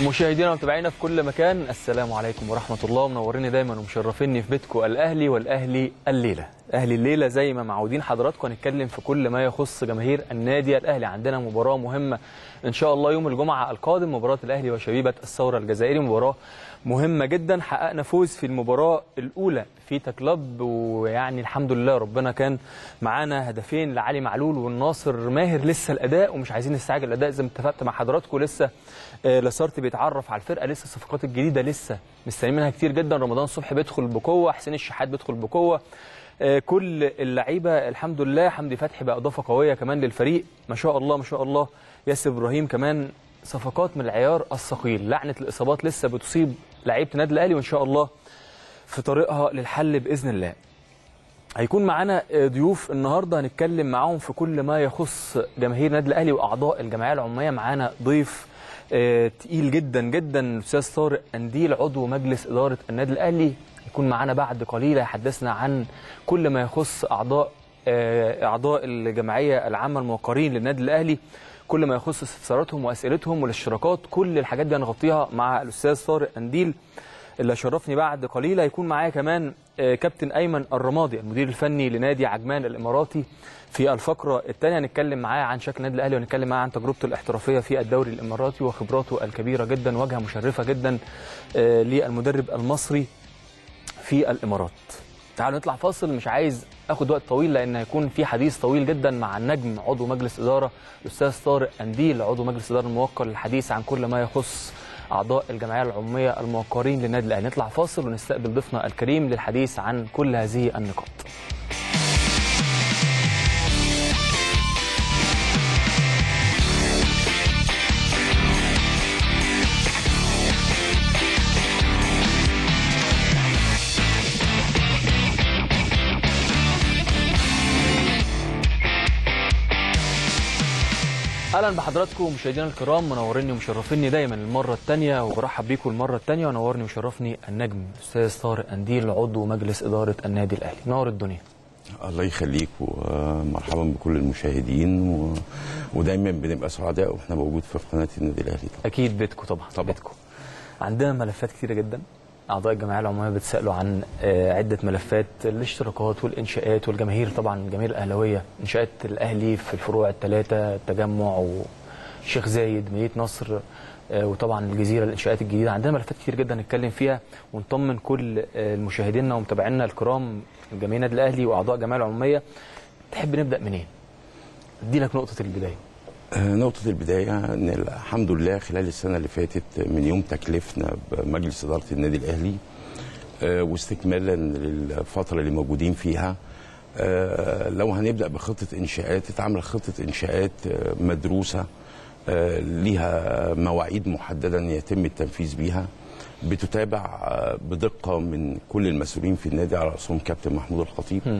مشاهدينا ومتابعينا في كل مكان السلام عليكم ورحمه الله منوريني دايما ومشرفيني في بيتكم الاهلي والاهلي الليله اهلي الليله زي ما معودين حضراتكم هنتكلم في كل ما يخص جماهير النادي الاهلي عندنا مباراه مهمه ان شاء الله يوم الجمعه القادم مباراه الاهلي وشبيبه الثوره الجزائري مباراه مهمه جدا حققنا فوز في المباراه الاولى في كلوب ويعني الحمد لله ربنا كان معانا هدفين لعلي معلول والناصر ماهر لسه الاداء ومش عايزين نستعجل الاداء زي ما اتفقت مع حضراتكم لسه آه، لاسارتي بيتعرف على الفرقه لسه الصفقات الجديده لسه مستنيين منها كتير جدا رمضان صبحي بيدخل بقوه حسين الشحات بيدخل بقوه آه، كل اللعيبه الحمد لله حمدي فتحي بقى اضافه قويه كمان للفريق ما شاء الله ما شاء الله ياسر ابراهيم كمان صفقات من العيار الثقيل لعنه الاصابات لسه بتصيب لعيبه النادي الاهلي وان شاء الله في طريقها للحل باذن الله هيكون معانا ضيوف النهارده هنتكلم معاهم في كل ما يخص جماهير النادي الاهلي واعضاء الجمعيه العموميه معانا ضيف آه، تقيل جدا جدا الاستاذ طارق انديل عضو مجلس اداره النادي الاهلي يكون معانا بعد قليل يحدثنا عن كل ما يخص اعضاء آه، اعضاء الجمعيه العامه الموقرين للنادي الاهلي كل ما يخص استفساراتهم واسئلتهم والاشتراكات كل الحاجات دي هنغطيها مع الاستاذ طارق انديل اللي شرفني بعد قليل هيكون معايا كمان آه، كابتن ايمن الرمادي المدير الفني لنادي عجمان الاماراتي في الفقره الثانيه هنتكلم معاه عن شكل النادي الاهلي وهنتكلم معاه عن تجربته الاحترافيه في الدوري الاماراتي وخبراته الكبيره جدا واجهه مشرفه جدا آه، للمدرب المصري في الامارات تعالوا نطلع فاصل مش عايز اخد وقت طويل لان هيكون في حديث طويل جدا مع النجم عضو مجلس اداره الاستاذ طارق انديل عضو مجلس اداره الموقر للحديث عن كل ما يخص اعضاء الجمعيه العموميه الموقرين للنادي الاهلي نطلع فاصل ونستقبل ضيفنا الكريم للحديث عن كل هذه النقاط اهلا بحضراتكم مشاهدينا الكرام منوريني ومشرفيني دايما المره الثانيه وبرحب بيكم المره الثانيه ونورني وشرفني النجم الاستاذ طارق انديل عضو مجلس اداره النادي الاهلي نور الدنيا الله يخليك ومرحبا بكل المشاهدين و... ودايما بنبقى سعداء واحنا موجود في قناه النادي الاهلي طبعا اكيد بيتكم طبعا طبعا. بيتكم عندنا ملفات كتيره جدا اعضاء الجمعيه العموميه بتسالوا عن آه، عده ملفات الاشتراكات والانشاءات والجماهير طبعا الجماهير الاهلاويه انشاءات الاهلي في الفروع الثلاثه التجمع وشيخ زايد مدينه نصر آه، وطبعا الجزيره الانشاءات الجديده عندنا ملفات كتير جدا نتكلم فيها ونطمن كل آه، المشاهدينا ومتابعينا الكرام جماهير النادي الاهلي واعضاء الجمعيه العموميه تحب نبدا منين؟ ادي لك نقطه البدايه آه، نقطة البداية أن الحمد لله خلال السنة اللي فاتت من يوم تكليفنا بمجلس إدارة النادي الأهلي آه، واستكمالا للفترة اللي موجودين فيها آه، لو هنبدأ بخطة إنشاءات اتعمل خطة إنشاءات آه، مدروسة آه، ليها مواعيد محددة أن يتم التنفيذ بيها بتتابع آه، بدقة من كل المسؤولين في النادي على رأسهم كابتن محمود الخطيب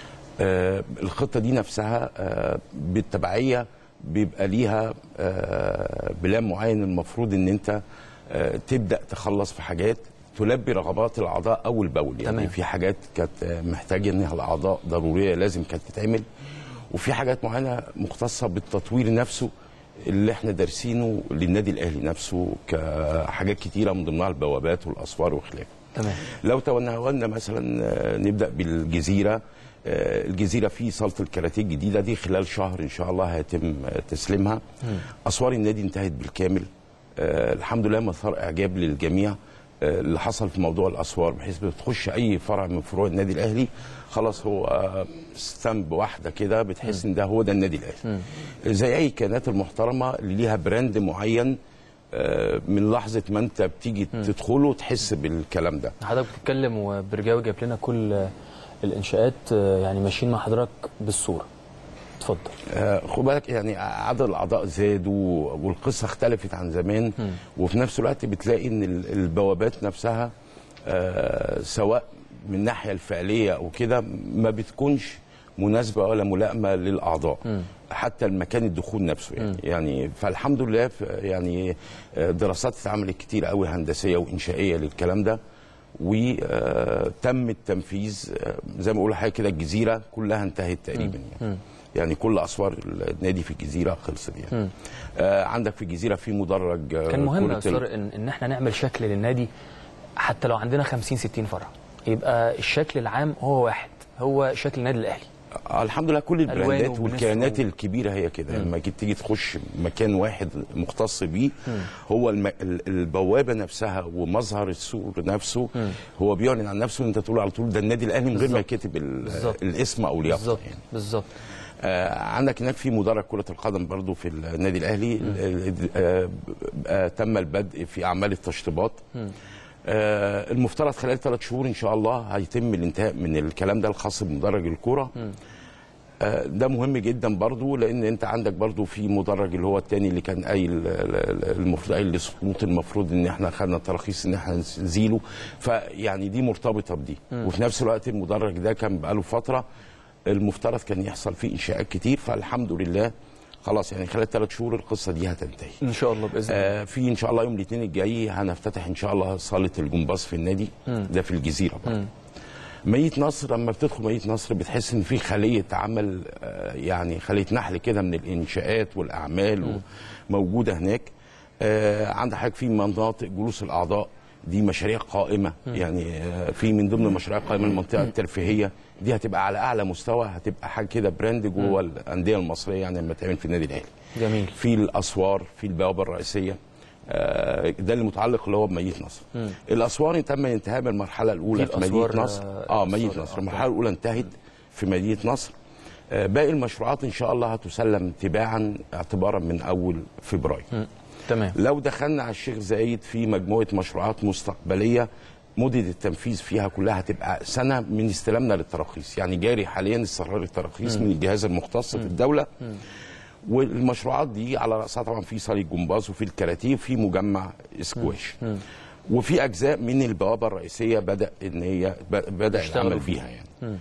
آه، الخطه دي نفسها آه، بالتبعيه بيبقى ليها آه، بلان معين المفروض ان انت آه، تبدا تخلص في حاجات تلبي رغبات الاعضاء اول باول يعني تمام. في حاجات كانت آه، محتاجه انها الاعضاء ضروريه لازم كانت تتعمل وفي حاجات معينه مختصه بالتطوير نفسه اللي احنا دارسينه للنادي الاهلي نفسه كحاجات كتيره من ضمنها البوابات والاسوار وخلافه تمام لو تناولنا مثلا آه، نبدا بالجزيره آه، الجزيره في صاله الكاراتيه الجديده دي خلال شهر ان شاء الله هيتم آه، تسليمها اسوار النادي انتهت بالكامل آه، الحمد لله مثار اعجاب للجميع آه، اللي حصل في موضوع الاسوار بحيث بتخش اي فرع من فروع النادي الاهلي خلاص هو آه، ستامب واحده كده بتحس ان ده هو ده النادي الاهلي زي اي كيانات المحترمه اللي ليها براند معين آه، من لحظه ما انت بتيجي تدخله تحس بالكلام ده حضرتك بتتكلم وبرجاوي جايب لنا كل الانشاءات آه، يعني ماشيين مع حضرتك بالصوره اتفضل آه، خد بالك يعني عدد الاعضاء زادوا والقصه اختلفت عن زمان وفي نفس الوقت بتلاقي ان ال- البوابات نفسها آه، سواء من الناحيه الفعليه او كده ما بتكونش مناسبه ولا ملائمه للاعضاء حتى المكان الدخول نفسه يعني, يعني فالحمد لله ف- يعني آه، دراسات اتعملت كتير قوي هندسيه وانشائيه للكلام ده وتم التنفيذ آه، زي ما بقول حاجه كده الجزيره كلها انتهت تقريبا يعني يعني كل اسوار النادي في الجزيره خلصت يعني آه عندك في الجزيره في مدرج آه، كان مهم يا كرة استاذ ال- طارق ان ان احنا نعمل شكل للنادي حتى لو عندنا 50 60 فرع يبقى الشكل العام هو واحد هو شكل النادي الاهلي آه، الحمد لله كل ألوانه البراندات ونسره. والكيانات الكبيره هي كده لما جيت تيجي تخش مكان واحد مختص بيه هو الم... ال- البوابه نفسها ومظهر السور نفسه هو بيعلن عن نفسه انت تقول على طول ده النادي الاهلي من غير ما بالظبط. يكتب ال... بالظبط. الاسم او اليافطه بالظبط يعني. بالظبط آه عندك هناك في مدرج كرة القدم برضو في النادي الأهلي ال- ال- آه آه تم البدء في أعمال التشطيبات آه المفترض خلال ثلاث شهور إن شاء الله هيتم الانتهاء من الكلام ده الخاص بمدرج الكرة آه ده مهم جدا برضو لان انت عندك برضو في مدرج اللي هو الثاني اللي كان قايل ال- ال- المفروض قايل لسقوط المفروض ان احنا خدنا تراخيص ان احنا نزيله فيعني دي مرتبطه بدي وفي نفس الوقت المدرج ده كان بقاله فتره المفترض كان يحصل فيه انشاءات كتير فالحمد لله خلاص يعني خلال ثلاث شهور القصه دي هتنتهي ان شاء الله باذن الله آه في ان شاء الله يوم الاثنين الجاي هنفتتح ان شاء الله صاله الجمباز في النادي ده في الجزيره برضه مية نصر لما بتدخل مية نصر بتحس ان في خليه عمل آه، يعني خليه نحل كده من الانشاءات والاعمال موجوده هناك آه، عندك حاجه في مناطق جلوس الاعضاء دي مشاريع قائمه يعني آه، في من ضمن المشاريع القائمه المنطقه الترفيهيه دي هتبقى على اعلى مستوى هتبقى حاجه كده براند جوه الانديه المصريه يعني لما تعمل في النادي الاهلي جميل في الاسوار في البوابه الرئيسيه آه، ده اللي متعلق اللي هو بمدينه نصر الاسوار تم انتهاء من المرحله الاولى في في مدينه الأسوار، نصر آه، اه الأسوار، مدينه آه، نصر المرحله الاولى انتهت في مدينه نصر آه، باقي المشروعات ان شاء الله هتسلم تباعا اعتبارا من اول فبراير تمام لو دخلنا على الشيخ زايد في مجموعه مشروعات مستقبليه مدة التنفيذ فيها كلها هتبقى سنة من استلامنا للتراخيص يعني جاري حاليا استقرار التراخيص من الجهاز المختص في الدولة والمشروعات دي على رأسها طبعا في صالة جمباز وفي الكاراتيه وفي مجمع سكواش وفي أجزاء من البوابة الرئيسية بدأ إن هي ب- بدأ يشتغلوا العمل فيها. فيها يعني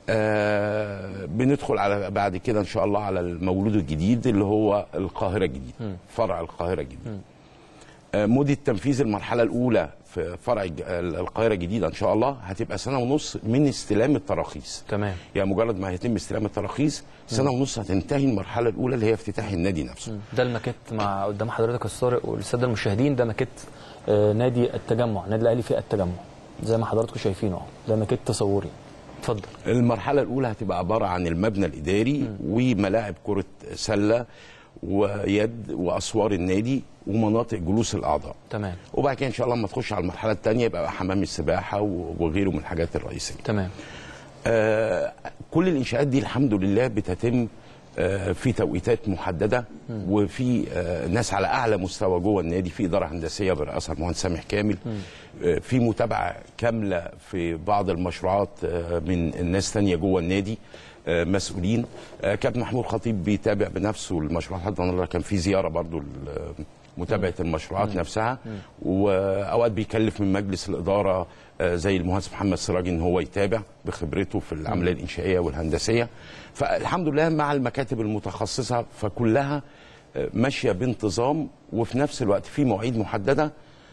آه بندخل على بعد كده ان شاء الله على المولود الجديد اللي هو القاهره الجديد فرع القاهره الجديد آه مده تنفيذ المرحله الاولى في فرع الج- القاهره الجديده ان شاء الله هتبقى سنه ونص من استلام التراخيص تمام يعني مجرد ما هيتم استلام التراخيص سنه ونص هتنتهي المرحله الاولى اللي هي افتتاح النادي نفسه ده الماكيت مع قدام حضرتك يا أستاذ طارق والساده المشاهدين ده ماكيت آه، نادي التجمع النادي الاهلي في التجمع زي ما حضراتكم شايفينه اهو ده ماكيت تصوري اتفضل المرحله الاولى هتبقى عباره عن المبنى الاداري وملاعب كره سله ويد واسوار النادي ومناطق جلوس الاعضاء تمام وبعد كده ان شاء الله لما تخش على المرحله الثانيه يبقى حمام السباحه و- وغيره من الحاجات الرئيسيه. تمام آه كل الانشاءات دي الحمد لله بتتم آه في توقيتات محدده وفي آه ناس على اعلى مستوى جوه النادي في اداره هندسيه برئاسه المهندس سامح كامل آه في متابعه كامله في بعض المشروعات آه من الناس تانية جوه النادي آه مسؤولين آه كابتن محمود خطيب بيتابع بنفسه المشروعات حتى النهارده كان في زياره برضو ل- متابعه المشروعات نفسها واوقات بيكلف من مجلس الاداره آه، زي المهندس محمد سراج ان هو يتابع بخبرته في العمليه الانشائيه والهندسيه فالحمد لله مع المكاتب المتخصصه فكلها آه، ماشيه بانتظام وفي نفس الوقت في مواعيد محدده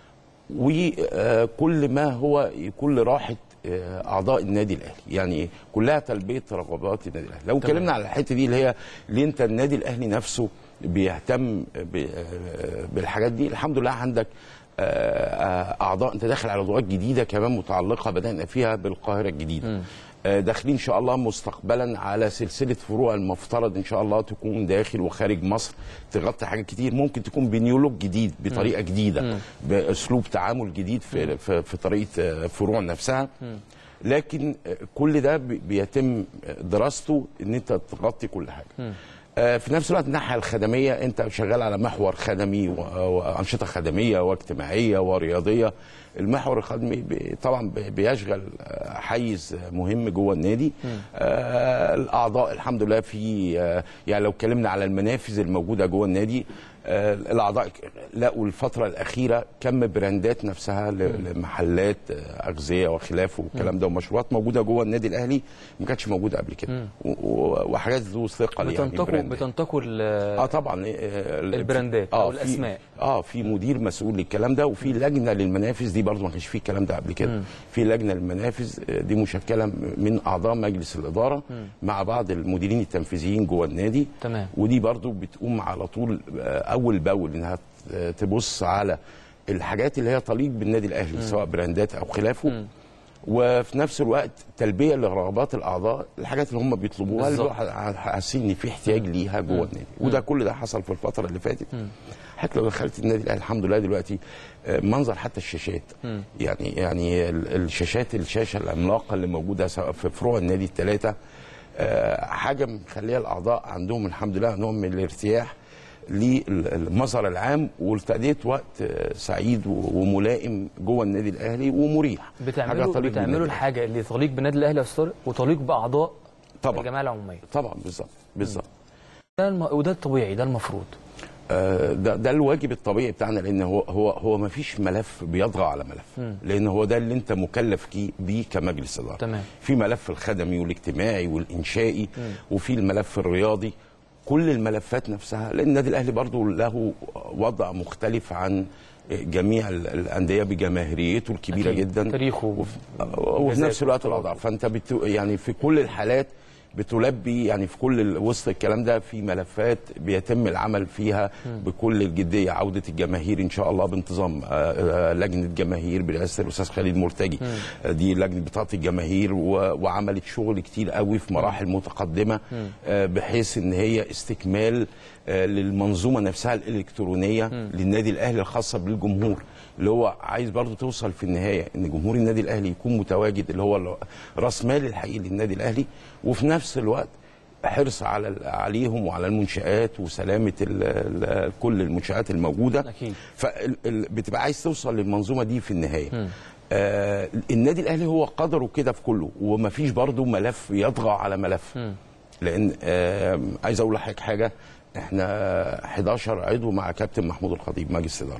وكل ما هو يكون لراحه آه، اعضاء النادي الاهلي يعني كلها تلبيه رغبات النادي الاهلي لو اتكلمنا على الحته دي اللي هي ليه انت النادي الاهلي نفسه بيهتم ب- آه، بالحاجات دي الحمد لله عندك آه، آه، اعضاء انت داخل على ادوات جديده كمان متعلقه بدانا فيها بالقاهره الجديده آه، داخلين ان شاء الله مستقبلا على سلسله فروع المفترض ان شاء الله تكون داخل وخارج مصر تغطي حاجات كتير ممكن تكون بنيولوج جديد بطريقه جديده باسلوب تعامل جديد في في, في طريقه آه، فروع نفسها لكن آه، كل ده بي- بيتم دراسته ان انت تغطي كل حاجه آه، في نفس الوقت الناحيه الخدميه انت شغال على محور خدمي و- وانشطه خدميه واجتماعيه ورياضيه المحور الخدمي بي- طبعا بي- بيشغل آه، حيز مهم جوه النادي آه، الاعضاء الحمد لله في آه، يعني لو اتكلمنا على المنافذ الموجوده جوه النادي آه، الاعضاء لقوا الفتره الاخيره كم براندات نفسها ل- لمحلات آه، اغذيه وخلافه والكلام ده ومشروبات موجوده جوه النادي الاهلي ما كانتش موجوده قبل كده و- و- وحاجات ذو ثقل يعني بتنتقوا براندات. بتنتقوا ال- اه طبعا آه، البراندات آه أو في- الأسماء. اه في مدير مسؤول للكلام ده وفي لجنه للمنافذ دي برضو ما كانش فيه الكلام ده قبل كده في لجنه للمنافذ آه، دي مشكله من اعضاء مجلس الاداره مع بعض المديرين التنفيذيين جوه النادي تمام. ودي برضو بتقوم على طول آه، اول باول انها ت- تبص على الحاجات اللي هي تليق بالنادي الاهلي سواء براندات او خلافه وفي نفس الوقت تلبيه لرغبات الاعضاء الحاجات اللي هم بيطلبوها اللي بالظبط. هو حاسين ان في احتياج ليها جوه النادي وده كل ده حصل في الفتره اللي فاتت حتى لو دخلت النادي الاهلي الحمد لله دلوقتي آه، منظر حتى الشاشات يعني يعني ال- الشاشات الشاشه العملاقه اللي موجوده سواء في فروع النادي الثلاثه حاجه مخليه الاعضاء عندهم الحمد لله نوع من الارتياح للمظهر العام ولتأدية وقت آه، سعيد و- وملائم جوه النادي الاهلي ومريح بتعملوا تليق بالنادي بتعملوا الأهلي. الحاجه اللي تليق بالنادي الاهلي يا استاذ طارق وتليق باعضاء طبعا الجمعيه العموميه طبعا بالظبط بالظبط ده الم... وده الطبيعي ده المفروض آه، ده ده الواجب الطبيعي بتاعنا لان هو هو هو ما فيش ملف بيطغى على ملف لان هو ده اللي انت مكلف كي- بيه كمجلس اداره تمام. في ملف الخدمي والاجتماعي والانشائي وفي الملف الرياضي كل الملفات نفسها لان النادي الاهلي برضو له وضع مختلف عن جميع ال- الانديه بجماهيريته الكبيره أكيد. جدا تاريخه وفي, وفي نفس الوقت الاضعاف فانت بت يعني في كل الحالات بتلبي يعني في كل ال- وسط الكلام ده في ملفات بيتم العمل فيها بكل الجديه عوده الجماهير ان شاء الله بانتظام آه، آه، لجنه جماهير برئاسه الاستاذ خالد مرتجي آه، دي لجنه بطاقه الجماهير و- وعملت شغل كتير قوي في مراحل متقدمه آه، بحيث ان هي استكمال آه، للمنظومه نفسها الالكترونيه للنادي الاهلي الخاصه بالجمهور اللي هو عايز برضو توصل في النهايه ان جمهور النادي الاهلي يكون متواجد اللي هو ال- راس مال الحقيقي للنادي الاهلي وفي نفس الوقت حرص على ال- عليهم وعلى المنشآت وسلامة ال ال كل المنشآت الموجودة أكيد. فبتبقى عايز توصل للمنظومة دي في النهاية آه النادي الأهلي هو قدره كده في كله ومفيش برضه ملف يطغى على ملف لأن آه عايز أقول لحضرتك حاجة احنا 11 عضو مع كابتن محمود الخطيب مجلس الإدارة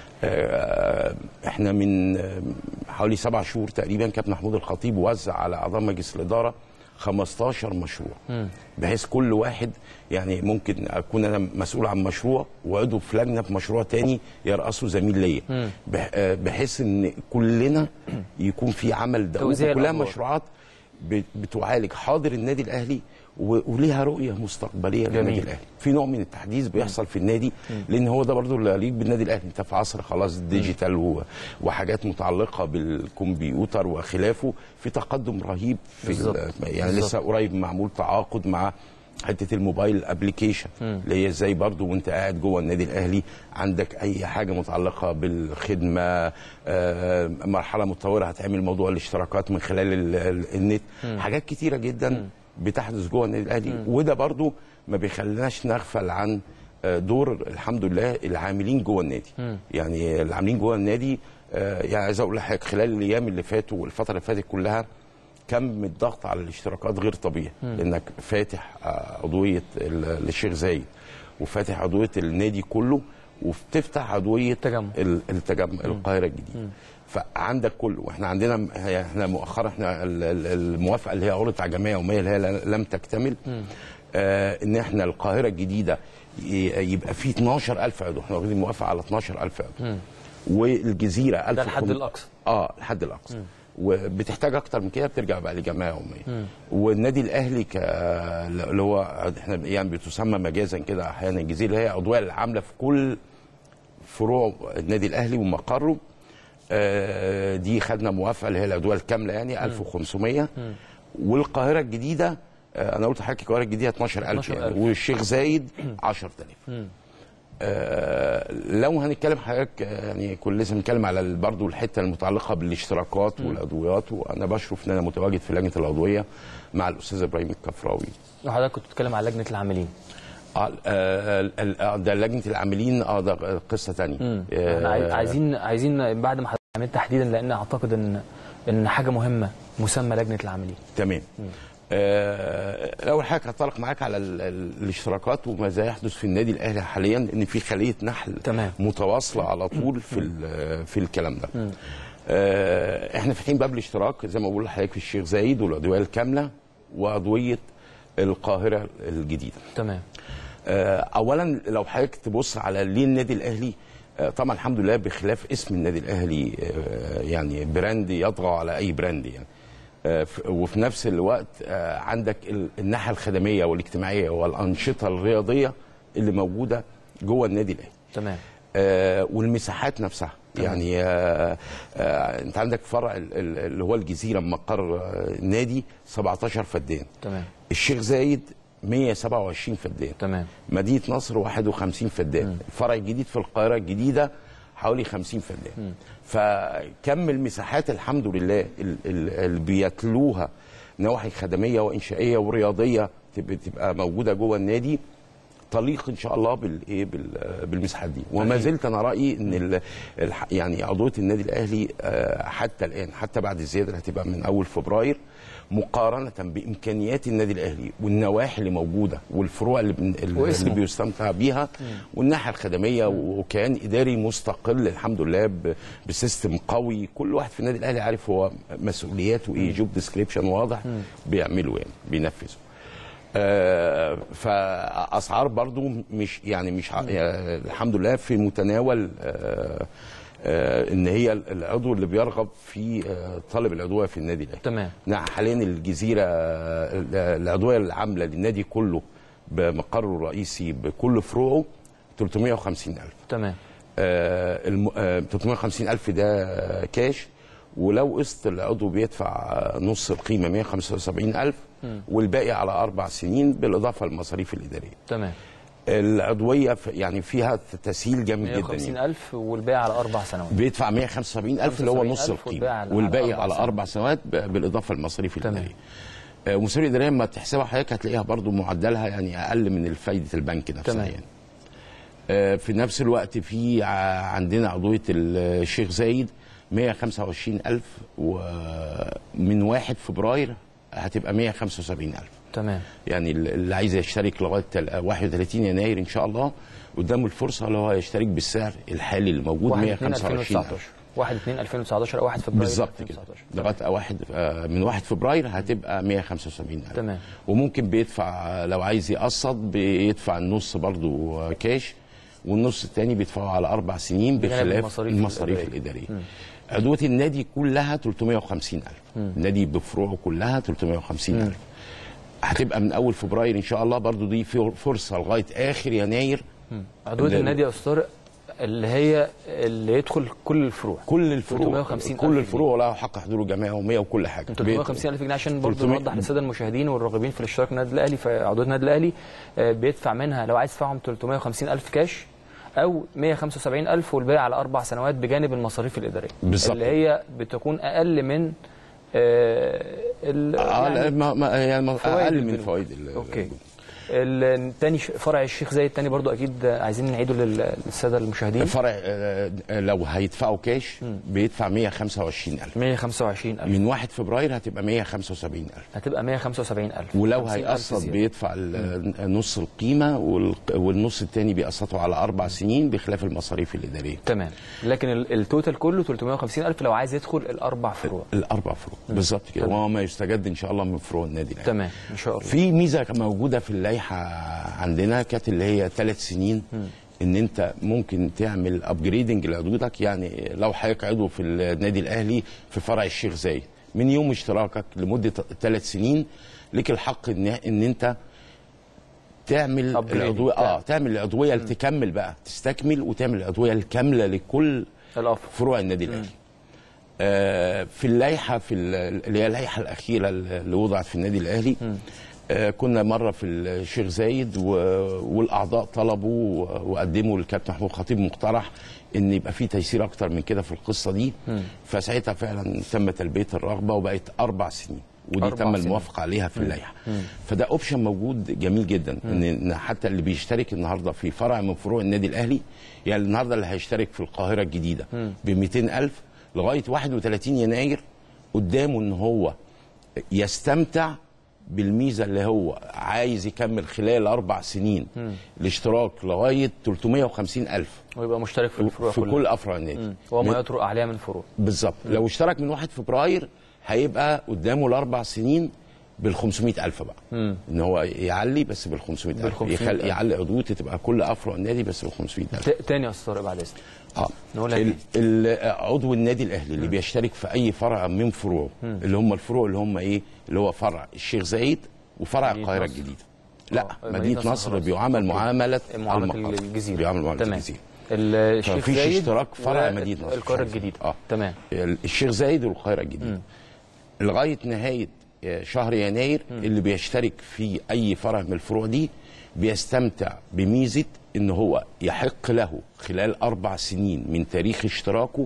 آه، احنا من آه، حوالي سبع شهور تقريبا كابتن محمود الخطيب وزع على اعضاء مجلس الاداره 15 مشروع بحيث كل واحد يعني ممكن اكون انا مسؤول عن مشروع وعضو في لجنه في مشروع تاني يرأسه زميل ليا بح- آه، بحيث ان كلنا يكون في عمل دؤوب توزيع كلها الأدوار. مشروعات بت- بتعالج حاضر النادي الاهلي و- وليها رؤيه مستقبليه جميل. للنادي الاهلي في نوع من التحديث بيحصل في النادي لان هو ده برضو اللي يليق بالنادي الاهلي انت في عصر خلاص ديجيتال و- وحاجات متعلقه بالكمبيوتر وخلافه في تقدم رهيب في بالظبط. ال- يعني بالظبط. لسه قريب معمول تعاقد مع حته الموبايل ابلكيشن اللي هي ازاي برضو وانت قاعد جوه النادي الاهلي عندك اي حاجه متعلقه بالخدمه آه، مرحله متطوره هتعمل موضوع الاشتراكات من خلال ال- ال- النت حاجات كتيره جدا بتحدث جوه النادي الاهلي وده برضو ما بيخليناش نغفل عن آه، دور الحمد لله العاملين جوه النادي يعني العاملين جوه النادي آه، يعني عايز اقول لحضرتك خلال الايام اللي فاتوا والفتره اللي فاتت كلها كم الضغط على الاشتراكات غير طبيعي لانك فاتح آه، عضويه ال- للشيخ زايد وفاتح عضويه النادي كله وبتفتح عضويه التجمع. ال- التجمع القاهره الجديده فعندك كله واحنا عندنا هي- احنا مؤخرا احنا ال- ال- الموافقه اللي هي عرضت على جمعيه يوميه اللي هي لم تكتمل آه ان احنا القاهره الجديده ي- يبقى فيه 12000 عضو احنا واخدين موافقه على 12000 عضو والجزيره ده 1000 الحد الاقصى اه الحد الاقصى وبتحتاج اكتر من كده بترجع بقى لجمعيه يوميه والنادي الاهلي ك اللي هو احنا يعني بتسمى مجازا كده احيانا الجزيره اللي هي عضويه العامله في كل فروع النادي الاهلي ومقره آه، دي خدنا موافقه اللي هي العضويه الكامله يعني 1500 والقاهره الجديده آه، انا قلت لحضرتك القاهره الجديده 12000 يعني 12,000. والشيخ زايد 10000 آه، لو هنتكلم حضرتك آه، يعني كل لسه بنتكلم على ال- برضو الحته المتعلقه بالاشتراكات والعضويات وانا بشرف ان انا متواجد في لجنه العضويه مع الاستاذ ابراهيم الكفراوي وحضرتك كنت بتتكلم على لجنه العاملين آه، آه، ال- ال- آه، ده لجنه العاملين اه ده قصه ثانيه احنا عاي- عايزين عايزين بعد ما حضرتك عملت تحديدا لان اعتقد ان ان حاجه مهمه مسمى لجنه العاملين تمام آه، اول حاجه هتطرق معاك على ال- ال- الاشتراكات وماذا يحدث في النادي الاهلي حاليا ان في خليه نحل تمام. متواصله على طول في ال- في الكلام ده آه، احنا فاتحين باب الاشتراك زي ما بقول لحضرتك في الشيخ زايد والادويه الكامله وادويه القاهره الجديده تمام آه، اولا لو حضرتك تبص على ليه النادي الاهلي آه، طبعا الحمد لله بخلاف اسم النادي الاهلي آه، يعني براند يطغى على اي براند يعني آه، ف- وفي نفس الوقت آه، عندك ال- الناحيه الخدميه والاجتماعيه والانشطه الرياضيه اللي موجوده جوه النادي الاهلي تمام آه، والمساحات نفسها تمام. يعني آه، آه، انت عندك فرع ال- ال- اللي هو الجزيره مقر آه، نادي 17 فدان تمام الشيخ زايد 127 فدان تمام مدينه نصر 51 فدان الفرع الجديد في القاهره الجديده حوالي 50 فدان فكم المساحات الحمد لله ال- ال- اللي بيتلوها نواحي خدميه وانشائيه ورياضيه تبقى, تبقى موجوده جوه النادي تليق ان شاء الله بالايه بال- بالمساحات دي وما أكيد. زلت انا رايي ان ال- الح- يعني عضويه النادي الاهلي آه، حتى الان حتى بعد الزياده اللي هتبقى من اول فبراير مقارنه بامكانيات النادي الاهلي والنواحي اللي موجوده والفروع اللي, بن- اللي واسمه. بيستمتع بيها والناحيه الخدميه وكيان اداري مستقل الحمد لله ب- بسيستم قوي كل واحد في النادي الاهلي عارف هو مسؤولياته ايه جوب ديسكريبشن واضح بيعمله يعني بينفذه آه، فاسعار برضو مش يعني مش ع- يعني الحمد لله في متناول آه، آه، ان هي العضو اللي بيرغب في آه، طلب العضويه في النادي الاهلي تمام نعم حاليا الجزيره آه، العضويه العامله للنادي كله بمقره الرئيسي بكل فروعه 350 ألف تمام آه، الم... آه 350 ألف ده آه، كاش ولو قسط العضو بيدفع آه، نص القيمة 175 ألف والباقي على أربع سنين بالإضافة للمصاريف الإدارية تمام العضوية ف- يعني فيها تسهيل جامد جدا 150 يعني. ألف والباقي على أربع سنوات بيدفع 175 ألف اللي هو نص 75,000 والباقي القيمة على- والباقي على على أربع أربع سنوات ب- بالإضافة للمصاريف تمام. الإدارية آه، والمصاريف الإدارية لما تحسبها حضرتك هتلاقيها برضو معدلها يعني أقل من فايدة البنك نفسها تمام. يعني آه، في نفس الوقت في ع- عندنا عضوية الشيخ زايد 125 ألف ومن 1 فبراير هتبقى 175 ألف تمام يعني اللي عايز يشترك لغاية تل- 31 يناير إن شاء الله قدامه الفرصة اللي هو يشترك بالسعر الحالي اللي موجود 1 2 125 2019 ألف 1 2 2019 او 1 فبراير بالظبط كده 2019. لغايه واحد آه، من 1 فبراير هتبقى 175 ألف تمام. وممكن بيدفع آه، لو عايز يقسط بيدفع النص برضو آه، كاش والنص الثاني بيدفعه على اربع سنين بجانب بخلاف المصاريف المصاريف الإدارية. الاداريه عضويه النادي كلها 350 ألف النادي بفروعه كلها 350 ألف هتبقى من اول فبراير ان شاء الله برضو دي في فرصه لغايه اخر يناير عضويه اللي- النادي يا استاذ طارق اللي هي اللي يدخل كل الفروع كل الفروع 350 ألف كل جنيه. الفروع لها حق حضور الجمعيه يوميه وكل حاجه 350 الف جنيه عشان برضه 300 نوضح للساده المشاهدين والراغبين في الاشتراك في النادي الاهلي في عضويه النادي الاهلي آه، بيدفع منها لو عايز تدفعهم 350 الف كاش او 175 الف والباقي على اربع سنوات بجانب المصاريف الاداريه بالظبط. اللي هي بتكون اقل من آه، ال- اه لا يعني ما ما يعني ما- فوائد اقل من البنوك. فوائد ال- اوكي الثاني فرع الشيخ زايد الثاني برضو اكيد عايزين نعيده لل- للساده المشاهدين الفرع آه، آه، لو هيدفعوا كاش بيدفع 125000 125 الف من 1 فبراير هتبقى 175000 هتبقى 175 الف ولو 50,000 هيقسط زيادة. بيدفع ال- نص القيمه والق- والنص الثاني بيقسطه على اربع سنين بخلاف المصاريف الاداريه تمام لكن ال- التوتال كله 350 الف لو عايز يدخل الاربع فروع الاربع فروع بالظبط كده تمام. وهو ما يستجد ان شاء الله من فروع النادي الاهلي تمام ان شاء الله في ميزه كانت موجوده في اللائحه عندنا كانت اللي هي ثلاث سنين ان انت ممكن تعمل ابجريدنج لعضويتك يعني لو حضرتك عضو في النادي الاهلي في فرع الشيخ زايد من يوم اشتراكك لمده ثلاث سنين لك الحق ان ان انت تعمل Upgrading. العضويه اه تعمل العضويه اللي تكمل بقى تستكمل وتعمل العضويه الكامله لكل الافضل فروع النادي الاهلي آه في اللائحه في ال- اللي هي اللائحه الاخيره اللي وضعت في النادي الاهلي آه كنا مره في الشيخ زايد و... والاعضاء طلبوا وقدموا للكابتن محمود خطيب مقترح ان يبقى في تيسير اكتر من كده في القصه دي فساعتها فعلا تم تلبيه الرغبه وبقت اربع سنين ودي أربع تم سنين. الموافقه عليها في اللائحه فده اوبشن موجود جميل جدا ان إن حتى اللي بيشترك النهارده في فرع من فروع النادي الاهلي يعني النهارده اللي هيشترك في القاهره الجديده ب 200000 لغايه 31 يناير قدامه ان هو يستمتع بالميزه اللي هو عايز يكمل خلال اربع سنين الاشتراك لغايه 350 الف ويبقى مشترك في الفروع في كلها. كل افرع النادي مم. وما من- يطرق عليها من فروع بالظبط لو اشترك من 1 فبراير هيبقى قدامه الاربع سنين بال 500 الف بقى مم. ان هو يعلي بس بال 500 الف بال 500,000. يخل... يعلي عضويته تبقى كل افرع النادي بس بال 500 الف ت- تاني يا استاذ طارق بعد اذنك اه نقولها ال- تاني. ال- عضو النادي الاهلي اللي بيشترك في اي فرع من فروعه اللي هم الفروع اللي هم ايه اللي هو فرع الشيخ زايد وفرع مدينة القاهره نصر. الجديده لا آه، مدينه, مدينة نصر نصر خلاص. بيعامل أوكي. معامله معامله المقر. الجزيره بيعامل معامله تمام الجزيره الشيخ فمفيش زايد اشتراك فرع و- مدينه نصر القاهره مش عارف. الجديده اه تمام الشيخ زايد والقاهره الجديده لغايه نهايه شهر يناير اللي بيشترك في اي فرع من الفروع دي بيستمتع بميزه ان هو يحق له خلال اربع سنين من تاريخ اشتراكه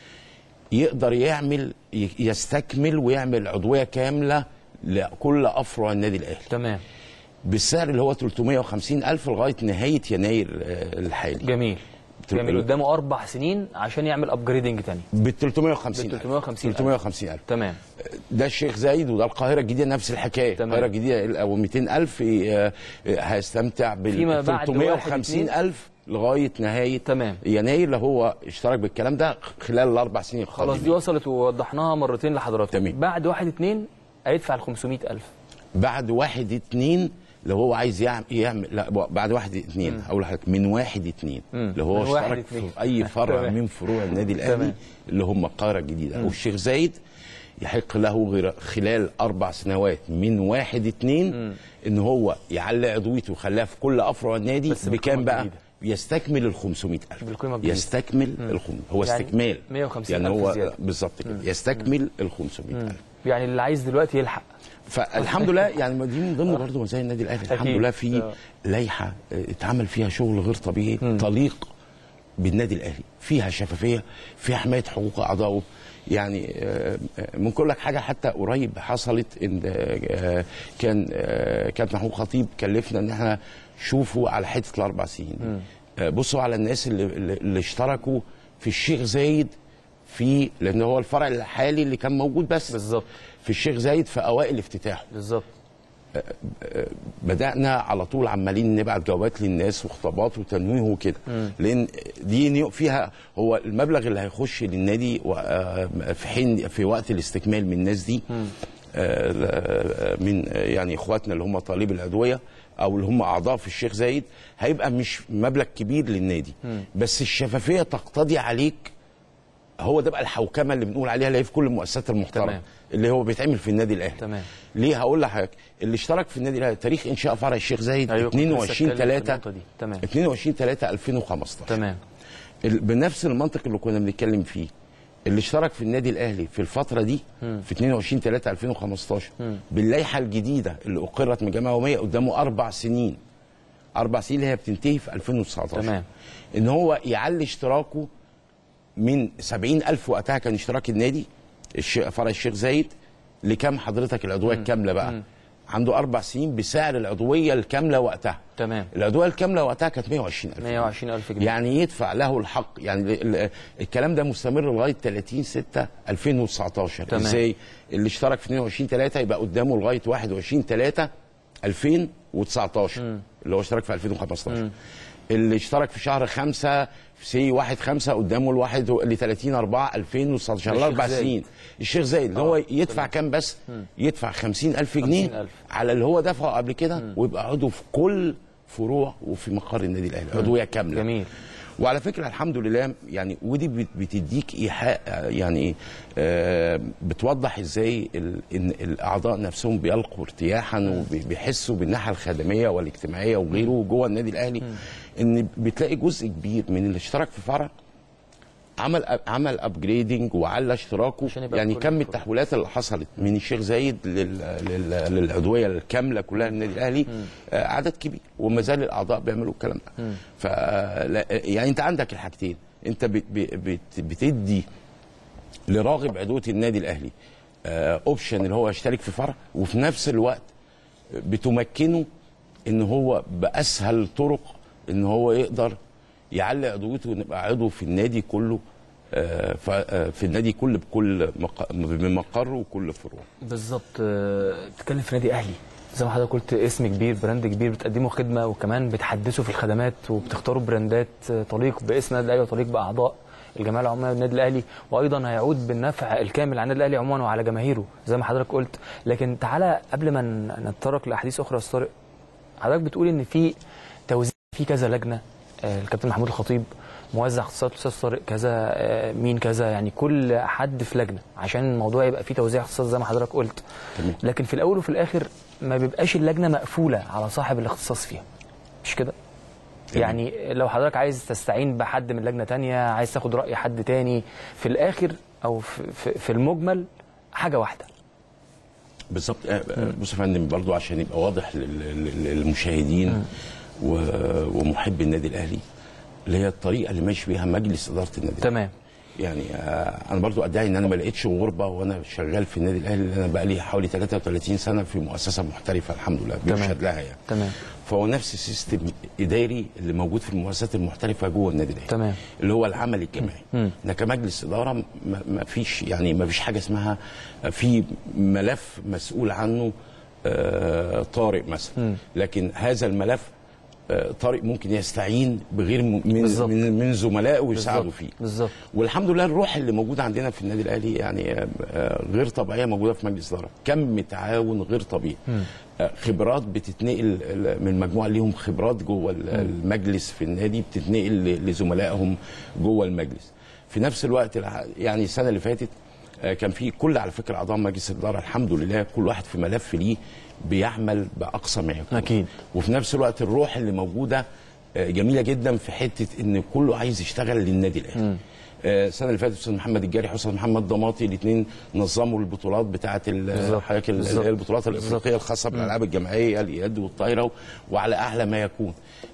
يقدر يعمل ي- يستكمل ويعمل عضويه كامله لكل افرع النادي الاهلي تمام بالسعر اللي هو 350 الف لغايه نهايه يناير آه، الحالي جميل تل- جميل قدامه اربع سنين عشان يعمل ابجريدنج تاني بال 350 بال 350 ألف. 350 الف تمام ده الشيخ زايد وده القاهره الجديده نفس الحكايه تمام. القاهره الجديده او 200 الف آه، آه، هيستمتع فيما بال بعد 350 واحد، الف لغايه نهايه تمام. يناير اللي هو اشترك بالكلام ده خلال الاربع سنين خلاص دي القادمين. وصلت ووضحناها مرتين لحضراتكم تمام. بعد واحد اتنين هيدفع ال 500000 بعد واحد اتنين لو هو عايز يعمل, يعمل لا بعد واحد اتنين اقول لحضرتك من واحد اتنين مم. لو هو من واحد اشترك اتنين. في اي فرع تمام. من فروع النادي الاهلي تمام. اللي هم القاهره الجديده او الشيخ زايد يحق له غير خلال اربع سنوات من واحد اتنين ان هو يعلي عضويته ويخليها في كل افرع النادي بس بكام بالقيمة بقى؟ الجديدة. يستكمل ال 500000 بالقيمة الجديدة. يستكمل ال 500 هو يعني استكمال 150 يعني ألف هو زيادة. بالظبط كده يستكمل ال 500000 يعني اللي عايز دلوقتي يلحق فالحمد لله يعني دي من ضمن برضه مزايا النادي الاهلي الحمد أكيد. لله في آه. لائحه آه، اتعمل فيها شغل غير طبيعي تليق بالنادي الاهلي فيها شفافيه فيها حمايه حقوق اعضائه يعني آه، آه، ممكن اقول لك حاجه حتى قريب حصلت ان آه، كان آه، كابتن محمود خطيب كلفنا ان احنا شوفوا على حته الاربع سنين آه، بصوا على الناس اللي, اللي اللي اشتركوا في الشيخ زايد في لان هو الفرع الحالي اللي كان موجود بس بالظبط في الشيخ زايد في اوائل افتتاحه بالظبط بدانا على طول عمالين نبعت جوابات للناس وخطابات وتنويه وكده لان دي نيو- فيها هو المبلغ اللي هيخش للنادي و- آه، في حين في وقت الاستكمال من الناس دي آه، آه، من آه، يعني اخواتنا اللي هم طالب الادويه او اللي هم اعضاء في الشيخ زايد هيبقى مش مبلغ كبير للنادي بس الشفافيه تقتضي عليك هو ده بقى الحوكمه اللي بنقول عليها اللي هي في كل المؤسسات المحترمه تمام. اللي هو بيتعمل في النادي الاهلي تمام. ليه هقول لحضرتك اللي اشترك في النادي الاهلي تاريخ انشاء فرع الشيخ زايد أيوة، كنت لسه 22 أتكلم في 3 النقطة دي. تمام. 22 3 2015 تمام ال- بنفس المنطق اللي كنا بنتكلم فيه اللي اشترك في النادي الاهلي في الفتره دي في 22 3 2015 باللائحه الجديده اللي اقرت من الجامعه العموميه قدامه اربع سنين اربع سنين اللي هي بتنتهي في 2019 تمام. ان هو يعلي اشتراكه من 70000 وقتها كان اشتراك النادي الش- فرع الشيخ زايد لكام حضرتك العضويه الكامله بقى عنده اربع سنين بسعر العضويه الكامله وقتها تمام العضويه الكامله وقتها كانت 120000 120000 جنيه يعني يدفع له الحق يعني ال- ال- الكلام ده مستمر لغايه 30 6 2019 تمام. ازاي اللي اشترك في 22 3 يبقى قدامه لغايه 21 3 2019 اللي هو اشترك في 2015 اللي اشترك في شهر 5 في سي 1 5 قدامه الواحد ل 30 4 2019 الشيخ اربع زايد. سنين الشيخ زايد اللي هو يدفع كام بس يدفع 50000 جنيه 50,000. على اللي هو دفعه قبل كده ويبقى عضو في كل فروع وفي مقر النادي الاهلي عضويه كامله جميل وعلى فكره الحمد لله يعني ودي بت- بتديك ايحاء آه، يعني ايه آه، بتوضح ازاي ال- ان الاعضاء نفسهم بيلقوا ارتياحا وبيحسوا بالناحيه الخدميه والاجتماعيه وغيره جوه النادي الاهلي ان بتلاقي جزء كبير من اللي اشترك في فرع عمل عمل ابجريدنج وعلى اشتراكه عشان يبقى يعني كل كم الفروع. التحويلات اللي حصلت من الشيخ زايد لل... لل... للعضويه الكامله كلها للنادي الاهلي آه، عدد كبير وما زال الاعضاء بيعملوا الكلام ده ف لا- يعني انت عندك الحاجتين انت بت... بت... بتدي لراغب عضويه النادي الاهلي اوبشن اللي هو يشترك في فرع وفي نفس الوقت بتمكنه ان هو باسهل طرق ان هو يقدر يعلي عضويته ونبقى عضو في النادي كله آه، ف- آه، في النادي كل بكل مق- بمقر وكل فروع بالظبط آه، بتتكلم في نادي اهلي زي ما حضرتك قلت اسم كبير براند كبير بتقدموا خدمه وكمان بتحدثوا في الخدمات وبتختاروا براندات آه، تليق باسم النادي الاهلي وتليق باعضاء الجمعيه العموميه للنادي الاهلي وايضا هيعود بالنفع الكامل على النادي الاهلي عموما وعلى جماهيره زي ما حضرتك قلت لكن تعالى قبل ما ن- نتطرق لاحاديث اخرى يا أستاذ طارق حضرتك بتقول ان في توزيع في كذا لجنه آه، الكابتن محمود الخطيب موزع اختصاصات الاستاذ طارق كذا آه، مين كذا يعني كل حد في لجنه عشان الموضوع يبقى فيه توزيع اختصاص زي ما حضرتك قلت تمام. لكن في الاول وفي الاخر ما بيبقاش اللجنه مقفوله على صاحب الاختصاص فيها مش كده تمام. يعني لو حضرتك عايز تستعين بحد من لجنه تانية عايز تاخد راي حد تاني في الاخر او في, في, في المجمل حاجه واحده بالظبط آه، آه، بص يا فندم برضو عشان يبقى واضح لل- لل- للمشاهدين و- ومحبي النادي الاهلي اللي هي الطريقه اللي ماشي بيها مجلس اداره النادي تمام يعني آه، انا برضو ادعي ان انا ما لقيتش غربه وانا شغال في النادي الاهلي لان انا بقى لي حوالي 33 سنه في مؤسسه محترفه الحمد لله تمام. بيشهد لها يعني تمام فهو نفس السيستم اداري اللي موجود في المؤسسات المحترفه جوه النادي الاهلي تمام. اللي هو العمل الجماعي مم. احنا كمجلس اداره ما- ما فيش يعني ما فيش حاجه اسمها في ملف مسؤول عنه آه، طارق مثلا لكن هذا الملف آه، طارق ممكن يستعين بغير م- من بالظبط. من, من زملائه ويساعدوا بالظبط. فيه بالظبط والحمد لله الروح اللي موجوده عندنا في النادي الاهلي يعني آه، آه، غير طبيعيه موجوده في مجلس الاداره كم تعاون غير طبيعي آه، خبرات بتتنقل ال- من مجموعه ليهم خبرات جوه ال- المجلس في النادي بتتنقل ل- لزملائهم جوه المجلس في نفس الوقت الع- يعني السنه اللي فاتت آه، كان في كل على فكره اعضاء مجلس الاداره الحمد لله كل واحد في ملف ليه بيعمل باقصى ما يكون أكيد. وفي نفس الوقت الروح اللي موجوده آه، جميله جدا في حته ان كله عايز يشتغل للنادي الاهلي آه، السنه اللي فاتت استاذ محمد الجاري واستاذ محمد ضماطي الاثنين نظموا البطولات بتاعه ال- بالظبط. حضرتك ال- بالظبط. البطولات الافريقيه الخاصه بالالعاب الجماعيه اليد والطايره وعلى اعلى ما يكون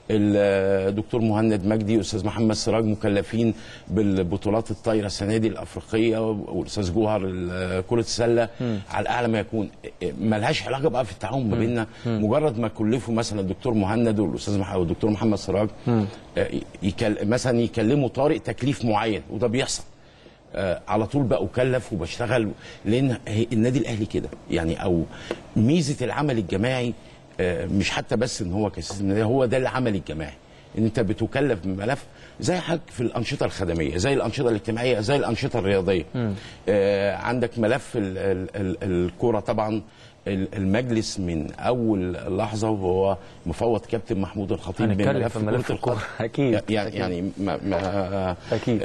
الدكتور مهند مجدي واستاذ محمد سراج مكلفين بالبطولات الطايره السنه دي الافريقيه والاستاذ جوهر ال- كره السله على اعلى ما يكون ملهاش علاقه بقى في التعاون ما بيننا مجرد ما كلفوا مثلا الدكتور مهند والاستاذ مح- والدكتور محمد سراج آه، يكل مثلا يكلموا طارق تكليف معين وده بيحصل آه، على طول بقى اكلف وبشتغل لان هي- النادي الاهلي كده يعني او ميزه العمل الجماعي آه، مش حتى بس ان هو كاساس النادي هو ده العمل الجماعي ان انت بتكلف بملف زي حاجه في الانشطه الخدميه زي الانشطه الاجتماعيه زي الانشطه الرياضيه آه عندك ملف ال- ال- ال- الكوره طبعا ال- المجلس من اول لحظه وهو مفوض كابتن محمود الخطيب هنتكلم بملف في ملف كرة الكورة. القدم. أكيد. يعني يعني ما ما أكيد.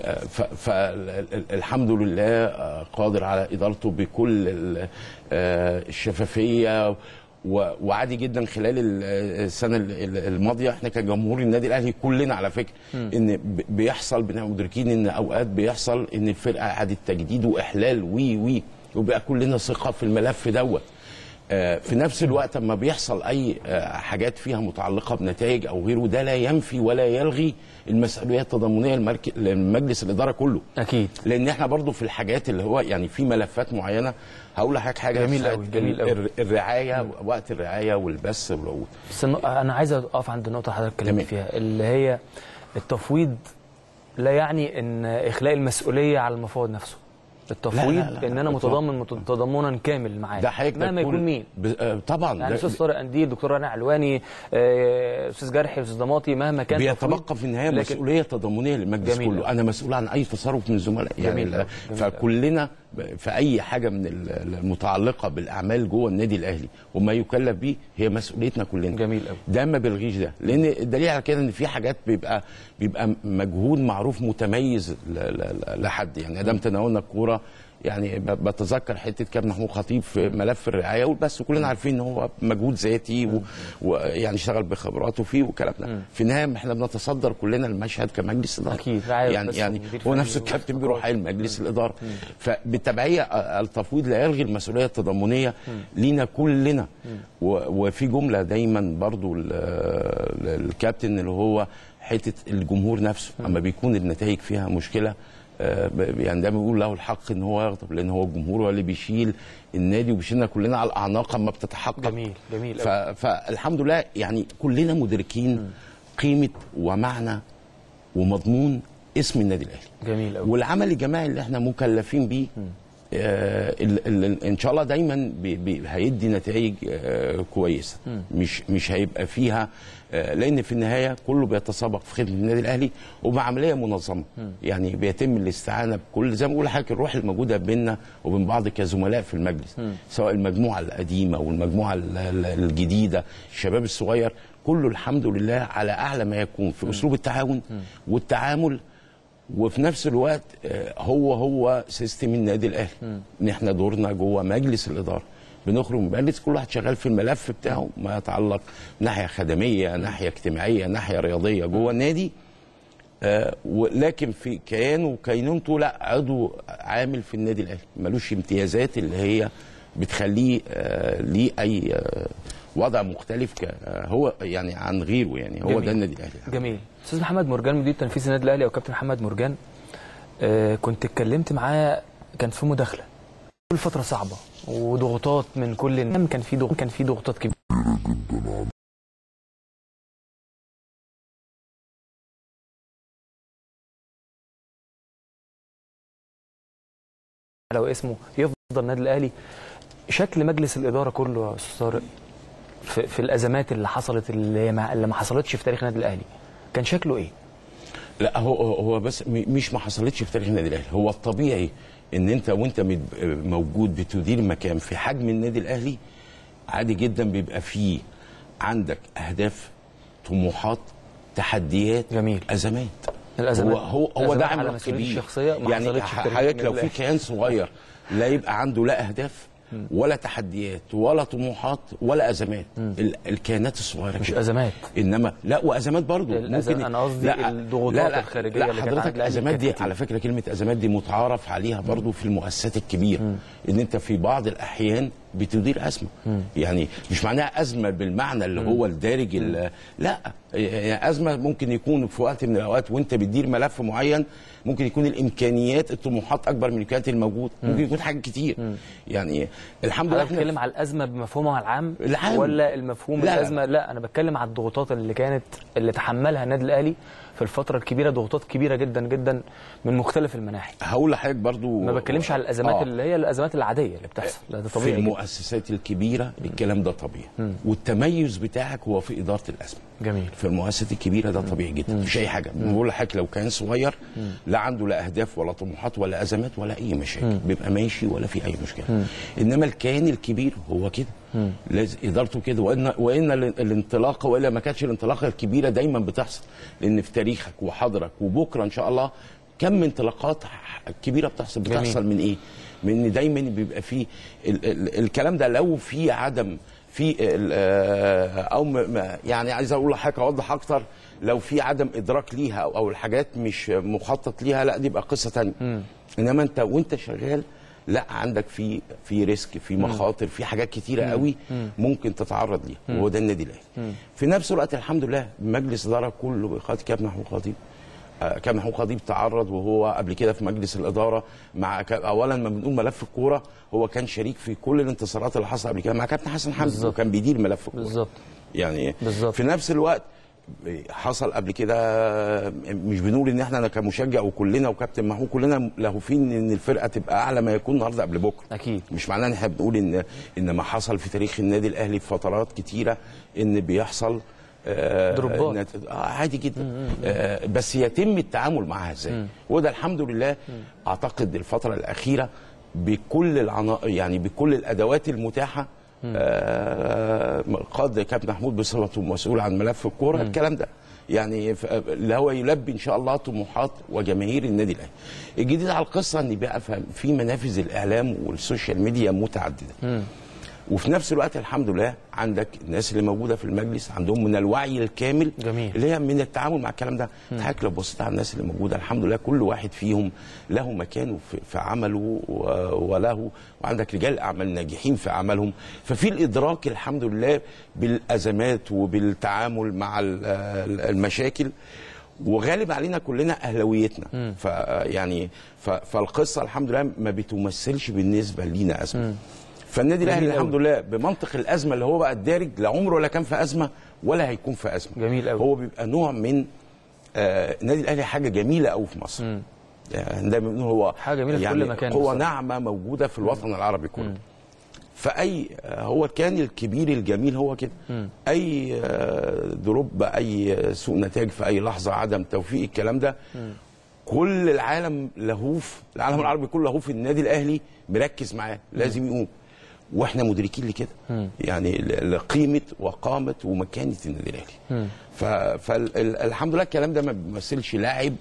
فالحمد لله آه، قادر على ادارته بكل ال- آه، الشفافيه و- وعادي جدا خلال ال- السنه ال- ال- الماضيه احنا كجمهور النادي الاهلي كلنا على فكره ان ب- بيحصل بنبقى مدركين ان اوقات بيحصل ان الفرقه اعاده تجديد واحلال وي وي وبقى كلنا ثقه في الملف دوت آه، في نفس الوقت لما بيحصل اي آه، حاجات فيها متعلقه بنتائج او غيره ده لا ينفي ولا يلغي المسؤوليه التضامنيه لمرك- لمجلس الاداره كله اكيد لان احنا برضو في الحاجات اللي هو يعني في ملفات معينه هقول لحضرتك حاجه جميل ساعة أوي، جميل ال- أوي. الر- الرعايه وقت الرعايه والبث والعقود بس النق- انا عايز اقف عند النقطه اللي حضرتك اتكلمت تمام. فيها اللي هي التفويض لا يعني ان اخلاء المسؤوليه على المفوض نفسه التفويض لا، لا، لا، ان انا إطلاقاً. متضامن مت- تضامنا كامل معاه ده حضرتك ده مهما تكون- يكون مين ب... آه طبعا يعني ده- استاذ طارق قنديل دكتور رنا علواني آه، استاذ جرحي استاذ ضماطي مهما كان بيتبقى تفويض، في النهايه لكن مسؤوليه تضامنيه للمجلس جميل كله أوي. انا مسؤول عن اي تصرف من الزملاء يعني جميل ال- أوي، جميل أوي. فكلنا ب- في اي حاجه من ال- المتعلقه بالاعمال جوه النادي الاهلي وما يكلف به هي مسؤوليتنا كلنا جميل أوي. ده ما بيلغيش ده لان الدليل على كده ان في حاجات بيبقى بيبقى مجهود معروف متميز ل- ل- لحد يعني ادام تناولنا الكوره يعني ب- بتذكر حته كابتن محمود خطيب في ملف الرعايه والبس كلنا عارفين ان هو مجهود ذاتي و- ويعني اشتغل بخبراته فيه والكلام ده في النهايه احنا بنتصدر كلنا المشهد كمجلس اداره أكيد، رعاية يعني بس يعني ومدير هو فني نفس الكابتن واستقرار. بيروح علم مجلس الاداره فبالتبعيه آه، التفويض لا يلغي المسؤوليه التضامنيه لينا كلنا و- وفي جمله دايما برضو ال- ال- الكابتن اللي هو حته الجمهور نفسه اما بيكون النتائج فيها مشكله آه، ب- يعني ده بيقول له الحق ان هو يغضب لان هو الجمهور هو اللي بيشيل النادي وبيشيلنا كلنا على الاعناق اما بتتحقق جميل جميل ف... أوي. فالحمد لله يعني كلنا مدركين قيمه ومعنى ومضمون اسم النادي الاهلي جميل قوي والعمل الجماعي اللي احنا مكلفين بيه آه ال ال ان شاء الله دايما بي بي هيدي نتائج آه كويسه مش مش هيبقى فيها آه لان في النهايه كله بيتسابق في خدمه النادي الاهلي وبعمليه منظمه يعني بيتم الاستعانه بكل زي ما بقول لحضرتك الروح الموجوده بيننا وبين بعض كزملاء في المجلس سواء المجموعه القديمه والمجموعه ال- ال- الجديده الشباب الصغير كله الحمد لله على اعلى ما يكون في اسلوب التعاون والتعامل وفي نفس الوقت آه، هو هو سيستم النادي الاهلي ان احنا دورنا جوه مجلس الاداره بنخرج من مجلس كل واحد شغال في الملف بتاعه ما يتعلق ناحيه خدميه ناحيه اجتماعيه ناحيه رياضيه جوه النادي آه، ولكن في كيانه وكينونته لا عضو عامل في النادي الاهلي ملوش امتيازات اللي هي بتخليه آه، ليه اي آه، وضع مختلف ك- آه، هو يعني عن غيره يعني هو جميل. ده النادي الاهلي جميل استاذ محمد مرجان مدير تنفيذي النادي الاهلي او كابتن محمد مرجان آه كنت اتكلمت معاه كان في مداخله كل فتره صعبه وضغوطات من كل الناس كان في ضغط كان في ضغوطات كبيره لو اسمه يفضل النادي الاهلي شكل مجلس الاداره كله يا استاذ طارق في, في الازمات اللي حصلت اللي ما, اللي ما حصلتش في تاريخ النادي الاهلي كان شكله ايه؟ لا هو هو بس م- مش ما حصلتش في تاريخ النادي الاهلي هو الطبيعي ان انت وانت مد- موجود بتدير مكان في حجم النادي الاهلي عادي جدا بيبقى فيه عندك اهداف طموحات تحديات جميل. ازمات الأزمات- هو هو, هو الأزمات ده على عامل مسؤوليتي كبير الشخصية ما يعني حصلتش في تاريخ حضرتك النادي لو في الأهلي. كيان صغير لا يبقى عنده لا اهداف ولا تحديات ولا طموحات ولا ازمات ال- الكيانات الصغيره مش كده. ازمات انما لا وازمات برضو الأز- أنا قصدي الضغوطات الخارجية لا اللي كانت على حضرتك الأهلي ازمات كانت دي كتير. على فكره كلمه ازمات دي متعارف عليها برضو في المؤسسات الكبيره ان انت في بعض الاحيان بتدير ازمه يعني مش معناها ازمه بالمعنى اللي هو الدارج ال- لا يعني ازمه ممكن يكون في وقت من الاوقات وانت بتدير ملف معين ممكن يكون الامكانيات الطموحات اكبر من الامكانيات الموجوده ممكن يكون حاجات كتير يعني الحمد لله حضرتك احنا بتتكلم على الازمه بمفهومها العام العام. ولا المفهوم لا، لا. الازمه لا انا بتكلم على الضغوطات اللي كانت اللي تحملها النادي الاهلي في الفتره الكبيره ضغوطات كبيره جدا جدا من مختلف المناحي هقول لحضرتك برضو ما بتكلمش على الازمات آه. اللي هي الازمات العاديه اللي بتحصل لا ده في طبيعي جداً. المؤسسات الكبيره الكلام ده طبيعي والتميز بتاعك هو في اداره الازمه جميل في المؤسسات الكبيره ده طبيعي جدا مفيش اي حاجه بقول لحضرتك لو كان صغير لا عنده لا اهداف ولا طموحات ولا ازمات ولا اي مشاكل بيبقى ماشي ولا في اي مشكله انما الكيان الكبير هو كده لازم ادارته كده وان وان ال- الانطلاقه والا ما كانتش الانطلاقه الكبيره دايما بتحصل لان في تاريخك وحاضرك وبكره ان شاء الله كم من انطلاقات ح- كبيره بتحصل جميل. بتحصل من ايه؟ من ان دايما بيبقى فيه ال ال الكلام ده لو في عدم في ال- آه، او م- ما- يعني عايز اقول لحضرتك اوضح اكتر لو في عدم ادراك ليها او, أو الحاجات مش مخطط ليها لا دي بقى قصه ثانيه انما انت وانت شغال لا عندك في في ريسك في مخاطر في حاجات كتيره قوي ممكن تتعرض ليها وهو ده النادي الاهلي في نفس الوقت الحمد لله مجلس اداره كله بقياده كابتن محمود خطيب آه، كان محمود خطيب تعرض وهو قبل كده في مجلس الاداره مع ك- اولا ما بنقول ملف الكوره هو كان شريك في كل الانتصارات اللي حصلت قبل كده مع كابتن حسن حمدي بالظبط. وكان بيدير ملف الكوره بالظبط يعني بالظبط. في نفس الوقت حصل قبل كده مش بنقول ان احنا كمشجع وكلنا وكابتن محمود كلنا لهوفين ان الفرقه تبقى اعلى ما يكون النهارده قبل بكره اكيد مش معناه ان احنا بنقول ان ان ما حصل في تاريخ النادي الاهلي في فترات كتيره ان بيحصل آه، دروبات. نت- آه عادي جدا آه بس يتم التعامل معاها ازاي وده الحمد لله اعتقد الفتره الاخيره بكل العنا... يعني بكل الادوات المتاحه آه قاد كابتن محمود بصفته مسؤول عن ملف الكوره الكلام ده يعني ف- اللي هو يلبي ان شاء الله طموحات وجماهير النادي الاهلي. الجديد على القصه ان بقى ف- في منافذ الاعلام والسوشيال ميديا متعدده. وفي نفس الوقت الحمد لله عندك الناس اللي موجوده في المجلس عندهم من الوعي الكامل جميل. اللي هي من التعامل مع الكلام ده حضرتك لو بصيت على الناس اللي موجوده الحمد لله كل واحد فيهم له مكانه في, في عمله و- وله وعندك رجال اعمال ناجحين في عملهم ففي الادراك الحمد لله بالازمات وبالتعامل مع ال- ال- المشاكل وغالب علينا كلنا اهلاويتنا فيعني ف- فالقصه الحمد لله ما بتمثلش بالنسبه لينا ازمه فالنادي الاهلي جميل أوي. الحمد لله بمنطق الازمه اللي هو بقى الدارج لا عمره ولا كان في ازمه ولا هيكون في ازمه جميل أوي. هو بيبقى نوع من آه النادي الاهلي حاجه جميله قوي في مصر مم. يعني دايما بنقول هو حاجة جميلة في كل مكان قوه بصراحة. ناعمه موجوده في الوطن العربي كله فاي آه، هو كان الكبير الجميل هو كده اي آه، دروب اي سوء نتائج في اي لحظه عدم توفيق الكلام ده كل العالم لهوف العالم العربي كله لهوف النادي الاهلي مركز معاه لازم يقوم واحنا مدركين لكده يعني ل- لقيمه وقامه ومكانه النادي الاهلي فالحمد لله الكلام ده ما بيمثلش لاعب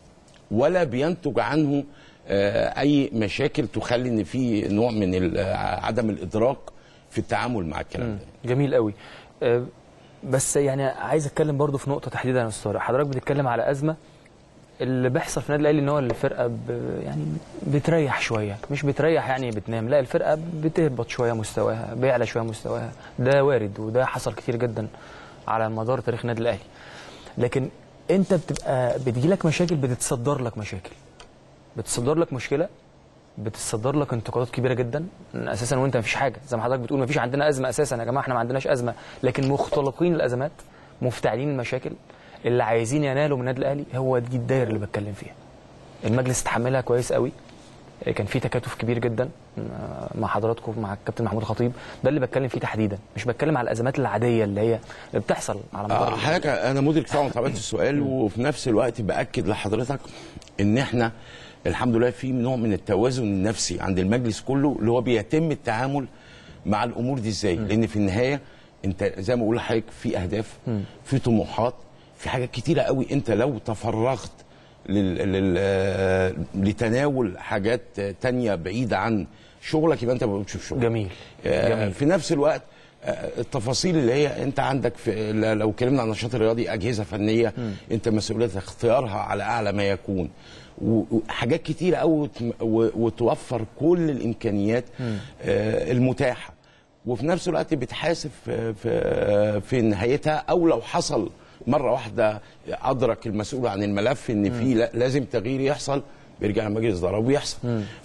ولا بينتج عنه آه، اي مشاكل تخلي ان في نوع من ال- آه، عدم الادراك في التعامل مع الكلام ده جميل قوي آه، بس يعني عايز اتكلم برضو في نقطه تحديدا يا استاذ طارق حضرتك بتتكلم على ازمه اللي بيحصل في النادي الاهلي ان هو الفرقه ب يعني بتريح شويه مش بتريح يعني بتنام لا الفرقه بتهبط شويه مستواها بيعلى شويه مستواها ده وارد وده حصل كتير جدا على مدار تاريخ النادي الاهلي لكن انت بتبقى بتجيلك مشاكل بتتصدر لك مشاكل بتصدر لك مشكله بتصدر لك انتقادات كبيره جدا اساسا وانت مفيش حاجه زي ما حضرتك بتقول مفيش عندنا ازمه اساسا يا جماعه احنا ما عندناش ازمه لكن مختلقين الازمات مفتعلين المشاكل اللي عايزين ينالوا من النادي الاهلي هو دي الدايره اللي بتكلم فيها المجلس تحملها كويس قوي كان في تكاتف كبير جدا مع حضراتكم مع الكابتن محمود خطيب ده اللي بتكلم فيه تحديدا مش بتكلم على الازمات العاديه اللي هي اللي بتحصل على مدار آه، حضرتك انا مدرك طبعا طبيعه السؤال وفي نفس الوقت باكد لحضرتك ان احنا الحمد لله في نوع من التوازن النفسي عند المجلس كله اللي هو بيتم التعامل مع الامور دي ازاي لان في النهايه انت زي ما بقول لحضرتك في اهداف في طموحات في حاجات كتيره قوي انت لو تفرغت لل... لل... آه، لتناول حاجات تانية بعيده عن شغلك يبقى انت ما بتشوف شغل جميل آه، جميل في نفس الوقت آه، التفاصيل اللي هي انت عندك في ل- لو اتكلمنا عن النشاط الرياضي اجهزه فنيه انت مسؤوليه اختيارها على اعلى ما يكون و- وحاجات كتيره قوي وتوفر كل الامكانيات آه، المتاحه وفي نفس الوقت بتحاسب في في, في نهايتها او لو حصل مره واحده ادرك المسؤول عن الملف ان في لا- لازم تغيير يحصل بيرجع لمجلس اداره وبيحصل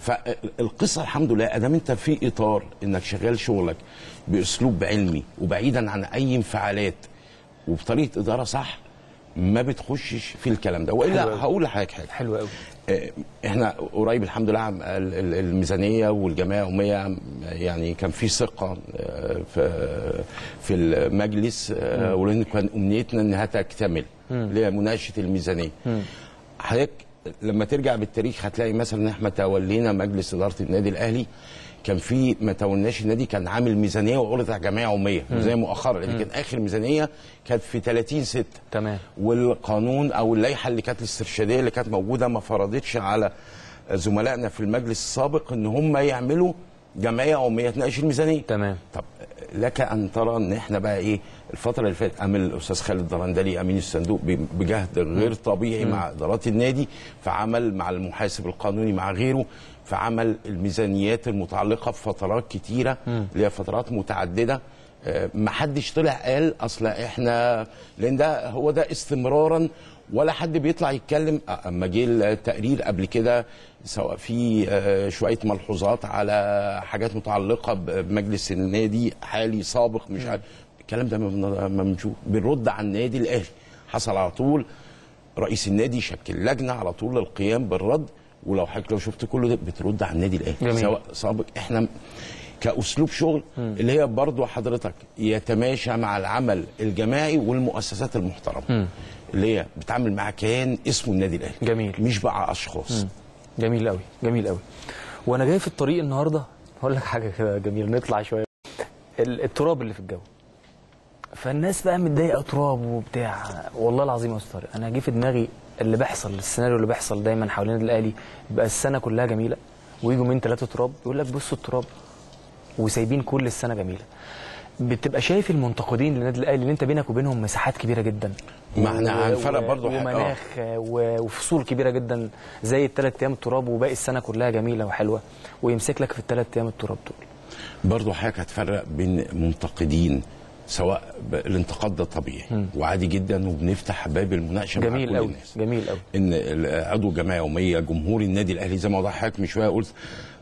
فالقصه الحمد لله ادام انت في اطار انك شغال شغلك باسلوب علمي وبعيدا عن اي انفعالات وبطريقه اداره صح ما بتخشش في الكلام ده والا حلو أوي. هقول لحضرتك حاجه حلو قوي آه، احنا قريب الحمد لله عم- ال- ال- الميزانيه والجمعيه اليوميه يعني كان في ثقه آه، في في المجلس آه، ولان كان امنيتنا انها تكتمل اللي هي مناقشه الميزانيه حضرتك لما ترجع بالتاريخ هتلاقي مثلا ان احنا تولينا مجلس اداره النادي الاهلي كان في ما تولناش النادي كان عامل ميزانيه وعرضت على جمعيه عموميه زي مؤخرا لكن اخر ميزانيه كانت في 30 6 تمام والقانون او اللائحه اللي كانت الاسترشاديه اللي كانت موجوده ما فرضتش على زملائنا في المجلس السابق ان هم يعملوا جمعيه عموميه تناقش الميزانيه تمام طب لك ان ترى ان احنا بقى ايه الفتره اللي فاتت قام الاستاذ خالد درندلي امين الصندوق ب- بجهد غير طبيعي مع ادارات النادي فعمل مع المحاسب القانوني مع غيره فعمل الميزانيات المتعلقه بفترات كتيره اللي هي فترات متعدده آه، ما حدش طلع قال اصل احنا لان ده هو ده استمرارا ولا حد بيطلع يتكلم آه، اما جه التقرير قبل كده سواء في آه، شويه ملحوظات على حاجات متعلقه ب- بمجلس النادي حالي سابق مش عارف الكلام ده ما بن- ما بنشوف بنرد على النادي الاهلي حصل على طول رئيس النادي شكل لجنه على طول للقيام بالرد ولو حضرتك لو شفت كله ده بترد على النادي الاهلي جميل. سواء سابق احنا كاسلوب شغل اللي هي برضو حضرتك يتماشى مع العمل الجماعي والمؤسسات المحترمه اللي هي بتعامل مع كيان اسمه النادي الاهلي جميل. مش مع اشخاص جميل قوي جميل قوي وانا جاي في الطريق النهارده هقول لك حاجه كده جميله نطلع شويه ال- التراب اللي في الجو فالناس بقى متضايقه تراب وبتاع والله العظيم يا استاذ طارق انا جه في دماغي اللي بيحصل السيناريو اللي بيحصل دايما حوالين النادي الاهلي بقى السنه كلها جميله ويجوا من ثلاثه تراب يقول لك بصوا التراب وسايبين كل السنه جميله بتبقى شايف المنتقدين للنادي الاهلي اللي انت بينك وبينهم مساحات كبيره جدا ما احنا و- هنفرق و- برضو حاجة. ومناخ و- وفصول كبيره جدا زي الثلاث ايام التراب وباقي السنه كلها جميله وحلوه ويمسك لك في الثلاث ايام التراب دول برضو حضرتك هتفرق بين منتقدين سواء ب- الانتقاد ده طبيعي وعادي جدا وبنفتح باب المناقشه مع جميل كل قوي الناس جميل قوي ان ال- عضو جمعيه يوميه جمهور النادي الاهلي زي ما وضح حضرتك من شويه قلت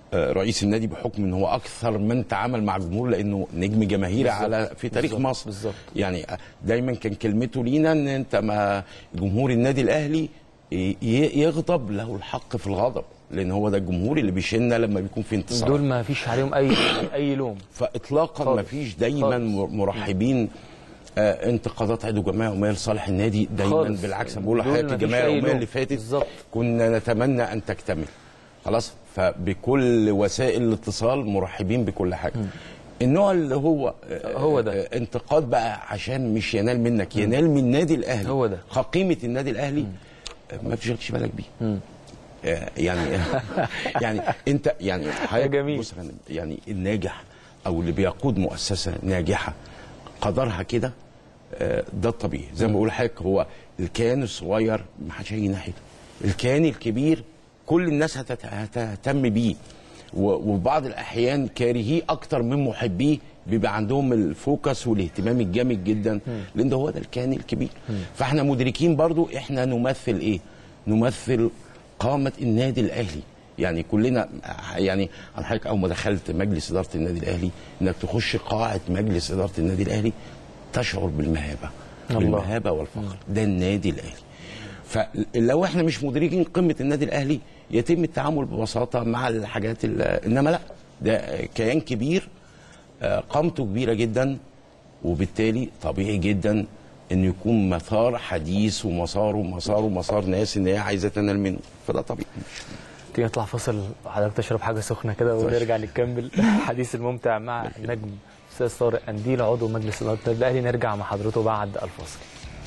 آه، رئيس النادي بحكم ان هو اكثر من تعامل مع الجمهور لانه نجم جماهيري بالظبط. على في تاريخ بالظبط. مصر بالظبط. يعني دايما كان كلمته لينا ان انت ما جمهور النادي الاهلي ي- يغضب له الحق في الغضب لان هو ده الجمهور اللي بيشيلنا لما بيكون في انتصار دول ما فيش عليهم اي اي لوم فاطلاقا خالص. ما فيش دايما خالص. مرحبين آه انتقادات عضو جمعيه عموميه لصالح النادي دايما خالص. بالعكس أنا بقول دول حياه مفيش الجمعيه أي العموميه لوم. اللي فاتت بالظبط. كنا نتمنى ان تكتمل خلاص فبكل وسائل الاتصال مرحبين بكل حاجه النوع اللي هو آه، هو ده. آه، انتقاد بقى عشان مش ينال منك ينال من النادي الاهلي هو ده. قيمه النادي الاهلي آه، ما تشغلش بالك بيه آه، يعني يعني انت يعني حضرتك جميل. بص يا فندم، يعني الناجح او اللي بيقود مؤسسه ناجحه قدرها كده آه، ده الطبيعي زي ما بقول لحضرتك هو الكيان الصغير ما حدش هيجي ناحيته الكيان الكبير كل الناس هتت- هتهتم بيه و- وفي بعض الاحيان كارهيه اكتر من محبيه بيبقى عندهم الفوكس والاهتمام الجامد جدا لان ده هو ده الكيان الكبير فاحنا مدركين برضو احنا نمثل ايه نمثل قامه النادي الاهلي يعني كلنا يعني انا حضرتك اول ما دخلت مجلس اداره النادي الاهلي انك تخش قاعه مجلس اداره النادي الاهلي تشعر بالمهابه الله. بالمهابه والفخر ده النادي الاهلي فلو احنا مش مدركين قيمه النادي الاهلي يتم التعامل ببساطه مع الحاجات ال- انما لا ده كيان كبير آه، قامته كبيره جدا وبالتالي طبيعي جدا انه يكون مثار حديث ومساره مساره مسار ناس ان هي عايزه تنال منه فده طبيعي تيجي نطلع فاصل وحضرتك تشرب حاجه سخنه كده ونرجع نكمل الحديث الممتع مع النجم استاذ طارق قنديل عضو مجلس اداره النادي الاهلي نرجع مع حضرته بعد الفاصل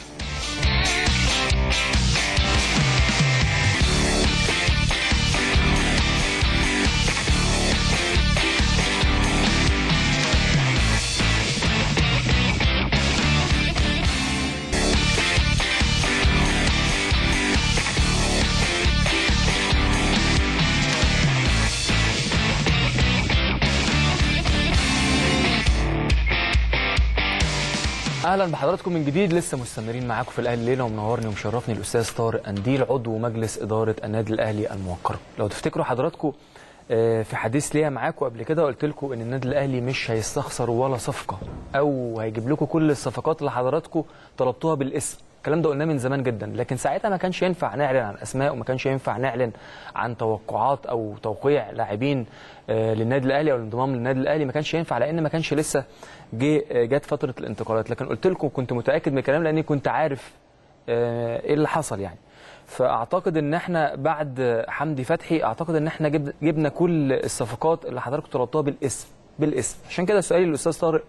اهلا بحضراتكم من جديد لسه مستمرين معاكم في الاهلي الليله ومنورني ومشرفني الاستاذ طارق قنديل عضو مجلس اداره النادي الاهلي الموقر لو تفتكروا حضراتكم آه، في حديث ليا معاكم قبل كده قلت لكم ان النادي الاهلي مش هيستخسر ولا صفقه او هيجيب لكم كل الصفقات اللي حضراتكم طلبتوها بالاسم الكلام ده قلناه من زمان جدا لكن ساعتها ما كانش ينفع نعلن عن اسماء وما كانش ينفع نعلن عن توقعات او توقيع لاعبين آه، للنادي الاهلي او الانضمام للنادي الاهلي ما كانش ينفع لان ما كانش لسه جه آه، جت فتره الانتقالات لكن قلت لكم كنت متاكد من الكلام لاني كنت عارف آه، ايه اللي حصل يعني فاعتقد ان احنا بعد حمدي فتحي اعتقد ان احنا جب- جبنا كل الصفقات اللي حضراتكم طلبتوها بالاسم بالاسم عشان كده سؤالي للاستاذ طارق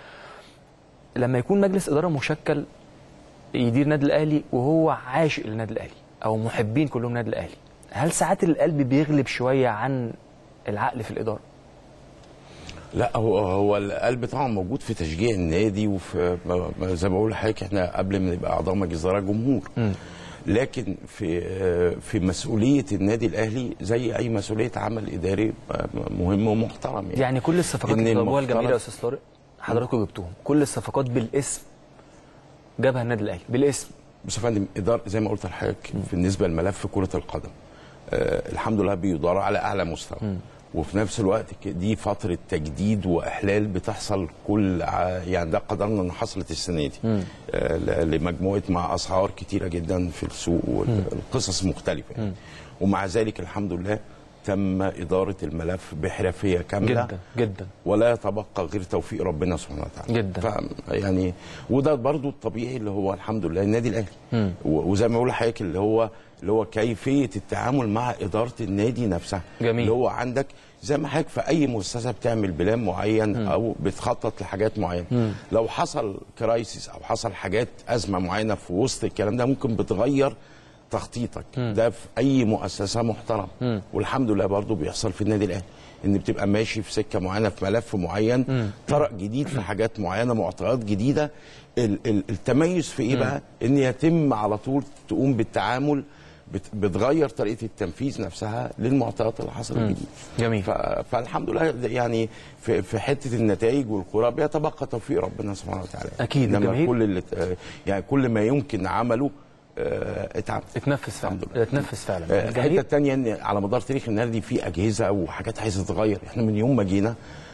لما يكون مجلس اداره مشكل يدير النادي الاهلي وهو عاشق للنادي الاهلي او محبين كلهم النادي الاهلي هل ساعات القلب بيغلب شويه عن العقل في الاداره لا هو هو القلب طبعا موجود في تشجيع النادي وفي ما- ما- زي ما بقول لحضرتك احنا قبل ما نبقى اعضاء مجلس اداره جمهور لكن في آه، في مسؤوليه النادي الاهلي زي اي مسؤوليه عمل اداري آه، مهم ومحترم يعني, يعني كل الصفقات إن اللي طلبوها المفترض- الجماهير يا استاذ طارق حضراتكم جبتوهم كل الصفقات بالاسم جابها النادي الاهلي بالاسم بص يا فندم اداره زي ما قلت لحضرتك بالنسبه لملف كره القدم آه الحمد لله بيدار على اعلى مستوى وفي نفس الوقت ك- دي فتره تجديد واحلال بتحصل كل ع- يعني ده قدرنا ان حصلت السنه دي آه ل- لمجموعه مع اسعار كتيره جدا في السوق والقصص مختلفه يعني. ومع ذلك الحمد لله تم اداره الملف بحرفيه كامله جدا جدا ولا يتبقى غير توفيق ربنا سبحانه وتعالى جدا. ف يعني وده برضو الطبيعي اللي هو الحمد لله النادي الاهلي و- وزي ما بقول لحضرتك اللي هو اللي هو كيفيه التعامل مع اداره النادي نفسها جميل. اللي هو عندك زي ما حضرتك في اي مؤسسه بتعمل بلان معين او بتخطط لحاجات معينه لو حصل كرايسيس او حصل حاجات ازمه معينه في وسط الكلام ده ممكن بتغير تخطيطك ده في اي مؤسسه محترمه والحمد لله برضو بيحصل في النادي الاهلي ان بتبقى ماشي في سكه معينه في ملف معين طرق جديد في حاجات معينه معطيات جديده ال- ال- التميز في ايه بقى ان يتم على طول تقوم بالتعامل بت- بتغير طريقه التنفيذ نفسها للمعطيات اللي حصلت جديد جميل. ف- فالحمد لله ده يعني في, في حته النتائج والكره بيتبقى توفيق ربنا سبحانه وتعالى أكيد، انما الجماهير- كل اللي ت- يعني كل ما يمكن عمله آه، اتعمل اتنفس فعلا الحمد لله. اتنفس فعلا آه، الحته الجماهير الثانيه ان على مدار تاريخ النادي في اجهزه وحاجات عايزه تتغير احنا من يوم ما جينا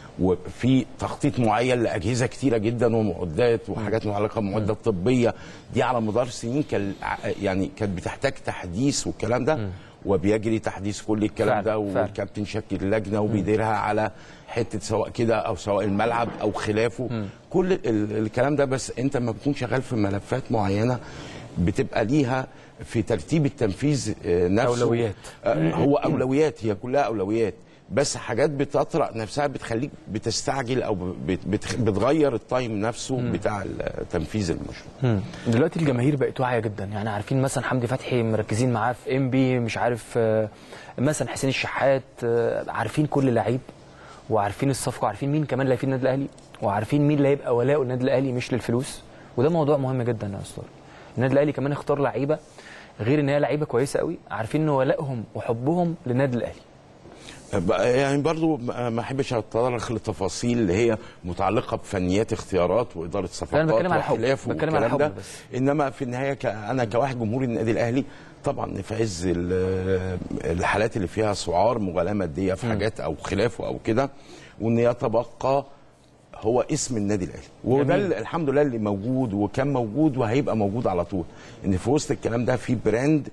وفي تخطيط معين لاجهزه كتيره جدا ومعدات وحاجات متعلقه بمعدات طبيه دي على مدار سنين كان يعني كانت بتحتاج تحديث والكلام ده وبيجري تحديث كل الكلام فعلا، ده فعلا. والكابتن شكل لجنه وبيديرها على حته سواء كده او سواء الملعب او خلافه كل ال- الكلام ده بس انت لما بتكون شغال في ملفات معينه بتبقى ليها في ترتيب التنفيذ آه، نفسه أولويات. آه، هو اولويات هي كلها اولويات بس حاجات بتطرق نفسها بتخليك بتستعجل او بت- بت- بتغير التايم نفسه بتاع تنفيذ المشروع مم. دلوقتي الجماهير بقت واعيه جدا يعني عارفين مثلا حمدي فتحي مركزين معاه في ام بي مش عارف آه، مثلا حسين الشحات آه، عارفين كل لعيب وعارفين الصفقه وعارفين مين كمان اللي هيفيد النادي الاهلي وعارفين مين اللي هيبقى ولاء النادي الاهلي مش للفلوس وده موضوع مهم جدا يا استاذ النادي الاهلي كمان اختار لعيبه غير ان هي لعيبه كويسه قوي عارفين ان ولائهم وحبهم للنادي الاهلي بقى- يعني برضو ما ما احبش اتطرق لتفاصيل اللي هي متعلقه بفنيات اختيارات واداره صفقات بتكلم على الحب. وخلافه بتكلم على والكلام ده الحب بس. انما في النهايه ك- انا كواحد جمهور النادي الاهلي طبعا في عز ال- الحالات اللي فيها سعار مغالاه ماديه في حاجات او خلافه او كده وان يتبقى هو اسم النادي الاهلي وده جميل. ال- الحمد لله اللي موجود وكان موجود وهيبقى موجود على طول ان في وسط الكلام ده في براند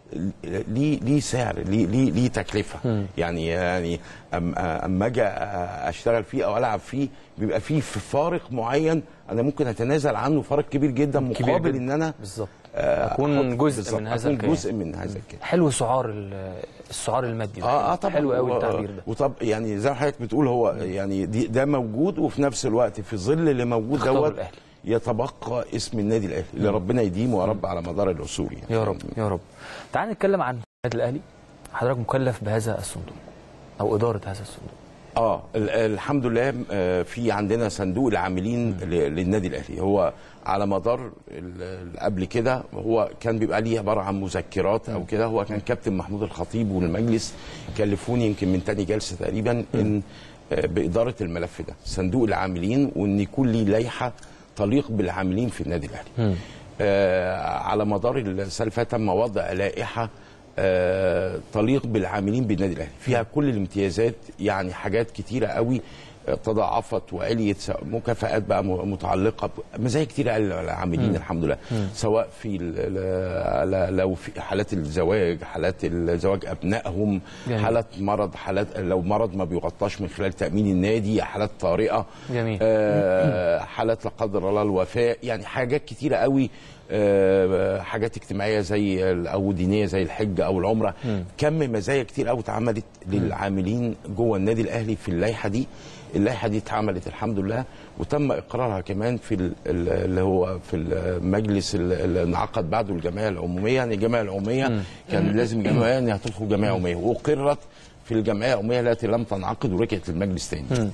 ليه ليه سعر ليه ليه ليه تكلفه يعني يعني أم- اما اجي اشتغل فيه او العب فيه بيبقى فيه في فارق معين انا ممكن اتنازل عنه فارق كبير جدا كبير مقابل جدا. ان انا بالظبط آه، اكون أحط- جزء بالظبط، من هذا اكون الكيان جزء من هذا الكيان حلو سعار ال- السعار المادي ده. اه اه طبعا حلو قوي و- التعبير ده وطب يعني زي ما حضرتك بتقول هو يعني دي ده موجود وفي نفس الوقت في ظل اللي موجود اختاروا دوت الأهلي. يتبقى اسم النادي الاهلي اللي ربنا يديمه يا رب على مدار العصور يعني يا رب يا رب تعال نتكلم عن النادي الاهلي حضرتك مكلف بهذا الصندوق او اداره هذا الصندوق اه ال- الحمد لله آه، في عندنا صندوق العاملين ل- للنادي الاهلي هو على مدار ال- ال- قبل كده هو كان بيبقى ليه عباره عن مذكرات او كده هو كان كابتن محمود الخطيب والمجلس كلفوني يمكن من تاني جلسه تقريبا ان آه، باداره الملف ده صندوق العاملين وان يكون ليه لائحه تليق بالعاملين في النادي الاهلي آه، على مدار السنه اللي فاتت تم وضع لائحه آه، تليق بالعاملين بالنادي الاهلي فيها كل الامتيازات يعني حاجات كتيره قوي آه، تضاعفت وعليت سواء مكافآت بقى م- متعلقه ب- مزايا كتيره قوي للعاملين الحمد لله سواء في ال- ال- ل- لو في حالات الزواج حالات الزواج ابنائهم جميل. حالات مرض حالات لو مرض ما بيغطاش من خلال تامين النادي حالات طارئه جميل. آه، حالات لا قدر الله الوفاه يعني حاجات كتيره قوي آه، حاجات اجتماعيه زي ال- او دينيه زي الحج او العمره كم مزايا كتير قوي اتعملت للعاملين جوه النادي الاهلي في اللائحه دي اللائحه دي اتعملت الحمد لله وتم اقرارها كمان في ال- ال- اللي هو في المجلس ال- اللي انعقد بعده الجمعيه العموميه يعني الجمعيه العموميه كان لازم الجمعيه انها تدخل جمعيه عموميه واقرت في الجمعيه العموميه التي لم تنعقد ورجعت للمجلس تاني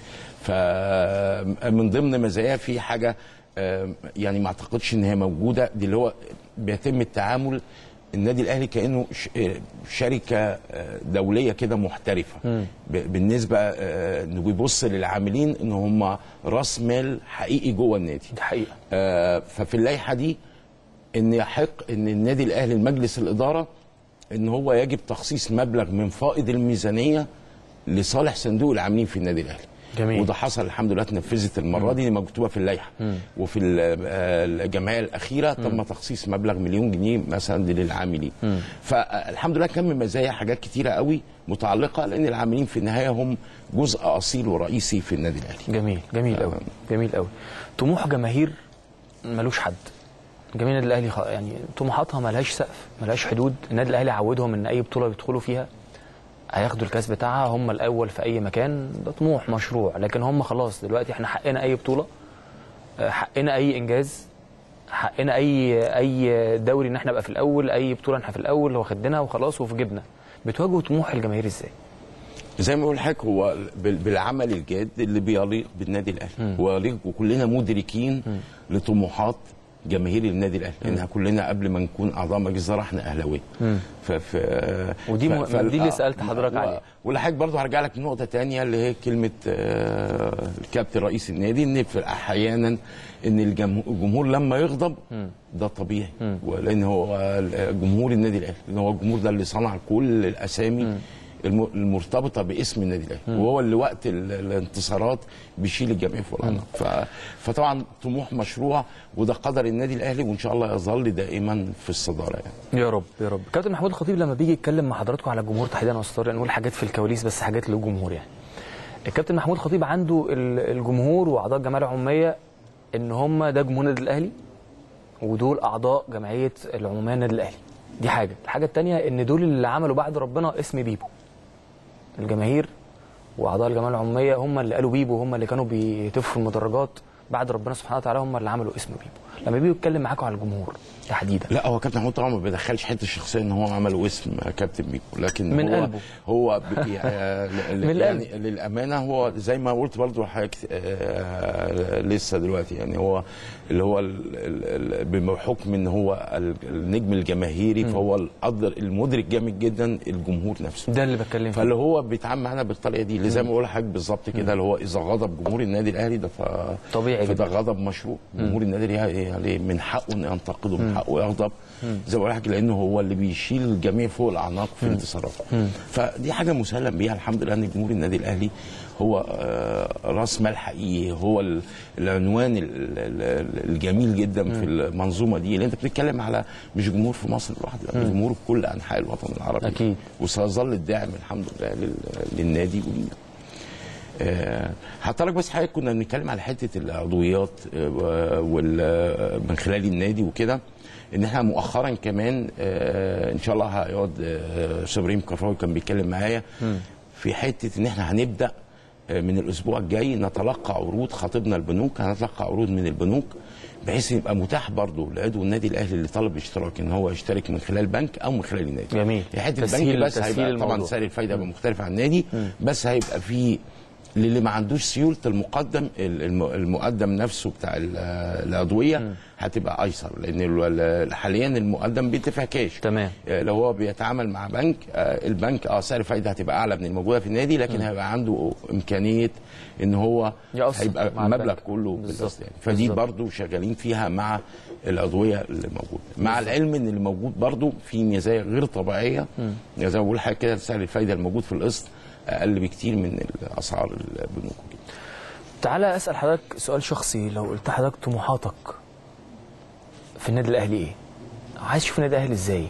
فمن ضمن مزاياها في حاجه آه، يعني ما اعتقدش ان هي موجوده دي اللي هو بيتم التعامل النادي الاهلي كانه ش- آه، شركه آه، دوليه كده محترفه ب- بالنسبه آه، انه بيبص للعاملين ان هم راس مال حقيقي جوه النادي دي حقيقه آه، ففي اللائحه دي ان يحق ان النادي الاهلي المجلس الاداره ان هو يجب تخصيص مبلغ من فائض الميزانيه لصالح صندوق العاملين في النادي الاهلي جميل. وده حصل الحمد لله اتنفذت المره دي مكتوبه في اللائحه وفي ال- آه، الجمعيه الاخيره تم تخصيص مبلغ مليون جنيه مثلا للعاملين فالحمد لله كان من مزايا حاجات كتيره قوي متعلقه لان العاملين في النهايه هم جزء اصيل ورئيسي في النادي الاهلي جميل جميل قوي جميل قوي طموح جماهير ملوش حد جماهير النادي الاهلي خ- يعني طموحاتها ملهاش سقف ملهاش حدود النادي الاهلي عودهم ان اي بطوله بيدخلوا فيها هياخدوا الكاس بتاعها هم الاول في اي مكان ده طموح مشروع لكن هم خلاص دلوقتي احنا حقنا اي بطوله آه، حقنا اي انجاز حقنا اي اي دوري ان احنا نبقى في الاول اي بطوله احنا في الاول واخدنا وخلاص وفي جبنا بتواجهوا طموح الجماهير ازاي زي ما بقول لحضرتك هو بال- بالعمل الجاد اللي بيليق بالنادي الاهلي ويليق وكلنا مدركين لطموحات جماهير النادي الاهلي لانها كلنا قبل ما نكون اعضاء مجلس اداره احنا اهلاويه ف ف ودي ف- م- ف- دي اللي آه، سألت حضرتك و- عليها. والحاجة برضه هرجع لك لنقطة تانية اللي هي كلمة آه، الكابتن رئيس النادي ان في أحيانا ان الجمهور, الجمهور لما يغضب ده طبيعي ولان هو جمهور النادي الاهلي لان هو الجمهور ده اللي صنع كل الاسامي الم- المرتبطه باسم النادي الاهلي وهو اللي وقت ال- الانتصارات بيشيل الجميع فوق العنق ف- فطبعا طموح مشروع وده قدر النادي الاهلي وان شاء الله يظل دائما في الصداره يعني يا رب يا رب كابتن محمود الخطيب لما بيجي يتكلم مع حضراتكم على الجمهور تحديدا يا استاذ طارق نقول حاجات في الكواليس بس حاجات للجمهور يعني الكابتن محمود الخطيب عنده ال- الجمهور واعضاء الجمعيه العموميه ان هم ده جمهور النادي الاهلي ودول اعضاء جمعيه العموميه النادي الاهلي دي حاجه الحاجه الثانيه ان دول اللي عملوا بعد ربنا اسم بيبو الجماهير واعضاء الجمعيه العموميه هم اللي قالوا بيبو هم اللي كانوا بيتفوا المدرجات بعد ربنا سبحانه وتعالى هم اللي عملوا اسم بيبو لما بيجوا يتكلم معاكم على الجمهور تحديدا لا هو كابتن محمود طبعا ما بيدخلش حته الشخصيه ان هو عمل اسم كابتن بيكو لكن من هو قلبه. هو ب- آه، ل- من يعني للامانه هو زي ما قلت برضو حضرتك آه، لسه دلوقتي يعني هو اللي هو ال- ال- ال- بحكم ان هو ال- النجم الجماهيري فهو القدر المدرك جامد جدا الجمهور نفسه ده اللي بتكلم فيه فاللي هو بيتعامل معانا بالطريقه دي اللي زي ما بقول لحضرتك بالظبط كده اللي هو اذا غضب جمهور النادي الاهلي ده ف... طبيعي فده جدا. غضب مشروع جمهور النادي الاهلي يعني من حقه انه ينتقده من حقه يغضب زي ما بقول لحضرتك لانه هو اللي بيشيل الجميع فوق الاعناق في انتصاراته فدي حاجه مسلم بيها الحمد لله ان جمهور النادي الاهلي هو آه، راس مال حقيقي هو ال- العنوان ال- ال- ال- الجميل جدا في المنظومه دي اللي انت بتتكلم على مش جمهور في مصر لوحده لا، جمهور في كل انحاء الوطن العربي أكيد. وسيظل الداعم الحمد لله لل- للنادي وال- آه، هحط بس حاجه كنا بنتكلم على حته العضويات آه، وال آه، من خلال النادي وكده ان احنا مؤخرا كمان آه، ان شاء الله هيقعد آه، أستاذ ابراهيم كفراوي كان بيتكلم معايا في حته ان احنا هنبدا آه، من الاسبوع الجاي نتلقى عروض خاطبنا البنوك هنتلقى عروض من البنوك بحيث يبقى متاح برضه لعضو النادي الاهلي اللي طلب اشتراك ان هو يشترك من خلال بنك او من خلال النادي جميل. هي حته تسهيل- البنك بس تسهيل هيبقى طبعا الموضوع. سعر الفايده هيبقى مختلف عن النادي بس هيبقى في للي ما عندوش سيوله المقدم الم- المقدم نفسه بتاع ال- الادويه هتبقى ايسر لان ال- ال- حاليا المقدم بيدفع كاش تمام. آه، لو هو بيتعامل مع بنك آه، البنك اه سعر الفايده هتبقى اعلى من الموجوده في النادي لكن هيبقى عنده امكانيه ان هو يقسط هيبقى مع المبلغ البنك. كله بالظبط. بالقسط يعني فدي بالظبط. برضو شغالين فيها مع الادويه اللي موجوده مع العلم ان اللي موجود برضو في مزايا غير طبيعيه زي ما بقول حاجه كده سعر الفايده الموجود في القسط اقل بكتير من اسعار البنوك وكده. تعالى اسال حضرتك سؤال شخصي لو قلت لحضرتك طموحاتك في النادي الاهلي ايه؟ عايز تشوف النادي الاهلي ازاي؟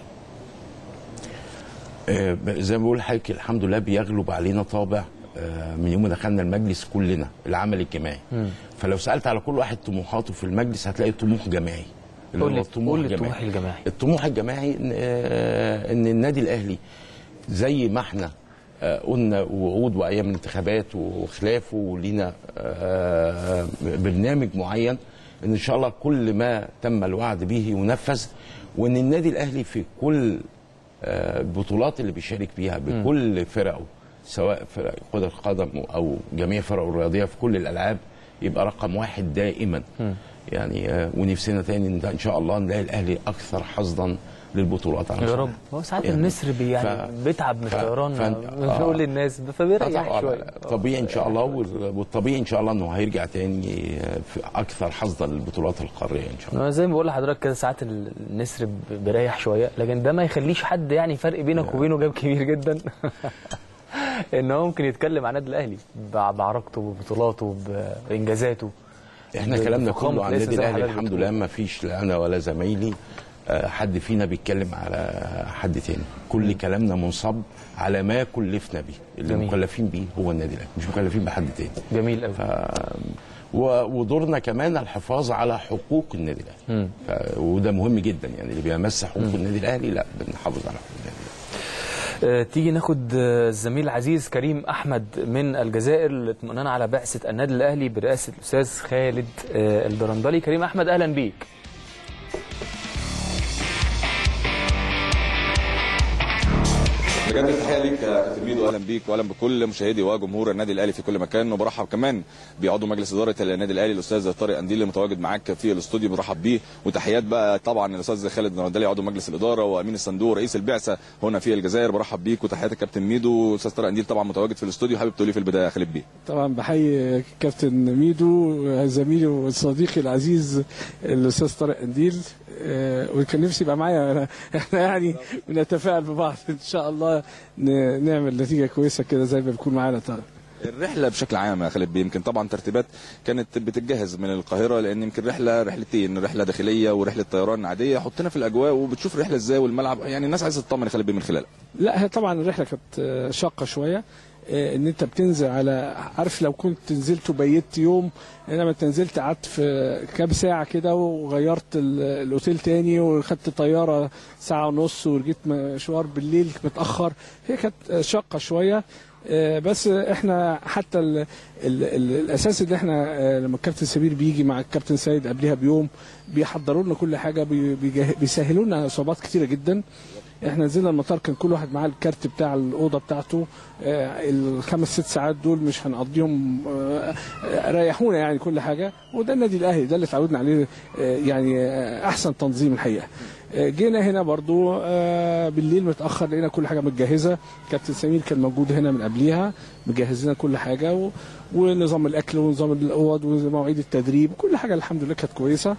آه، زي ما بقول لحضرتك الحمد لله بيغلب علينا طابع آه، من يوم ما دخلنا المجلس كلنا العمل الجماعي فلو سالت على كل واحد طموحاته في المجلس هتلاقي طموح جماعي اللي قول هو لي الطموح قول لي الجماعي. الطموح الجماعي الطموح الجماعي إن- آه، ان النادي الاهلي زي ما احنا آه، قلنا وعود وايام الانتخابات وخلافه ولينا آه، برنامج معين ان ان شاء الله كل ما تم الوعد به ينفذ وان النادي الاهلي في كل آه، البطولات اللي بيشارك فيها بكل فرقه سواء فرق كرة القدم او جميع فرقه الرياضيه في كل الالعاب يبقى رقم واحد دائما يعني آه، ونفسنا تاني ان ده ان شاء الله نلاقي الاهلي اكثر حظا للبطولات على يا مستوى رب هو ساعات يعني النسر بي يعني ف- بيتعب من ف- الطيران فأنت- بنقول آه. للناس آه فبيريح طبعاً، شويه طبيعي ان شاء الله وال- والطبيعي ان شاء الله انه هيرجع تاني آه، في اكثر حظا للبطولات القاريه ان شاء الله أنا زي ما بقول لحضرتك كده ساعات النسر ب- بيريح شويه لكن ده ما يخليش حد يعني فرق بينك وبينه جاب كبير جدا ان هو ممكن يتكلم عن النادي الاهلي بع- بعراقته ببطولاته بانجازاته احنا ب- كلامنا بفخامة كله عن الاسم النادي زي ما الاهلي حضرتك الحمد بتقول. لله ما فيش لا انا ولا زمايلي آه، حد فينا بيتكلم على حد تاني كل كلامنا منصب على ما كلفنا بيه اللي جميل. مكلفين بيه هو النادي الاهلي مش مكلفين بحد تاني جميل قوي ف... و- ودورنا كمان الحفاظ على حقوق النادي الاهلي ف... وده مهم جدا يعني اللي بيمس حقوق النادي الاهلي لا بنحافظ على حقوق النادي الاهلي آه، تيجي ناخد آه، الزميل العزيز كريم احمد من الجزائر للاطمئنان على بعثه النادي الاهلي برئاسه الاستاذ خالد آه، الدرندلي كريم احمد اهلا بيك بجد التحيه ليك يا كابتن ميدو اهلا بيك واهلا بكل مشاهدي وجمهور النادي الاهلي في كل مكان وبرحب كمان بعضو مجلس اداره النادي الاهلي الاستاذ طارق انديل اللي متواجد معاك في الاستوديو برحب بيه وتحيات بقى طبعا الاستاذ خالد نردلي عضو مجلس الاداره وامين الصندوق رئيس البعثه هنا في الجزائر برحب بيك وتحيات الكابتن ميدو استاذ طارق انديل طبعا متواجد في الاستوديو حابب تقول لي في البدايه يا خالد بيه طبعا بحيي كابتن ميدو زميلي وصديقي العزيز الاستاذ طارق انديل آه، وكان نفسي يبقى معايا احنا يعني بنتفائل ببعض ان شاء الله ن- نعمل نتيجه كويسه كده زي ما بيكون معانا طارق الرحله بشكل عام يا خالد بيه يمكن طبعا ترتيبات كانت بتتجهز من القاهره لان يمكن رحله رحلتين رحله داخليه ورحله طيران عاديه حطينا في الاجواء وبتشوف الرحله ازاي والملعب يعني الناس عايزه تطمن يا خالد بيه من خلالها لا هي طبعا الرحله كانت آه، شاقه شويه آه، ان انت بتنزل على عارف لو كنت نزلت وبيت يوم انما انت نزلت قعدت في كام ساعه كده وغيرت ال- الاوتيل تاني وخدت طياره ساعه ونص ورجيت مشوار بالليل متاخر هي كانت آه، شاقه شويه آه، بس احنا حتى ال ال ال الاساس ان احنا آه، لما الكابتن سمير بيجي مع الكابتن سيد قبلها بيوم بيحضروا لنا كل حاجه بي- بيجه- بيسهلوا لنا اصابات كتيره جدا احنا نزلنا المطار كان كل واحد معاه الكارت بتاع الاوضه بتاعته آه، الخمس ست ساعات دول مش هنقضيهم آه، آه، ريحونا يعني كل حاجه وده النادي الاهلي ده اللي اتعودنا عليه آه، يعني آه، احسن تنظيم الحقيقه آه، جينا هنا برضو آه، بالليل متاخر لقينا كل حاجه متجهزه كابتن سمير كان موجود هنا من قبليها مجهز لنا كل حاجه و... ونظام الاكل ونظام الاوض ومواعيد التدريب كل حاجه الحمد لله كانت كويسه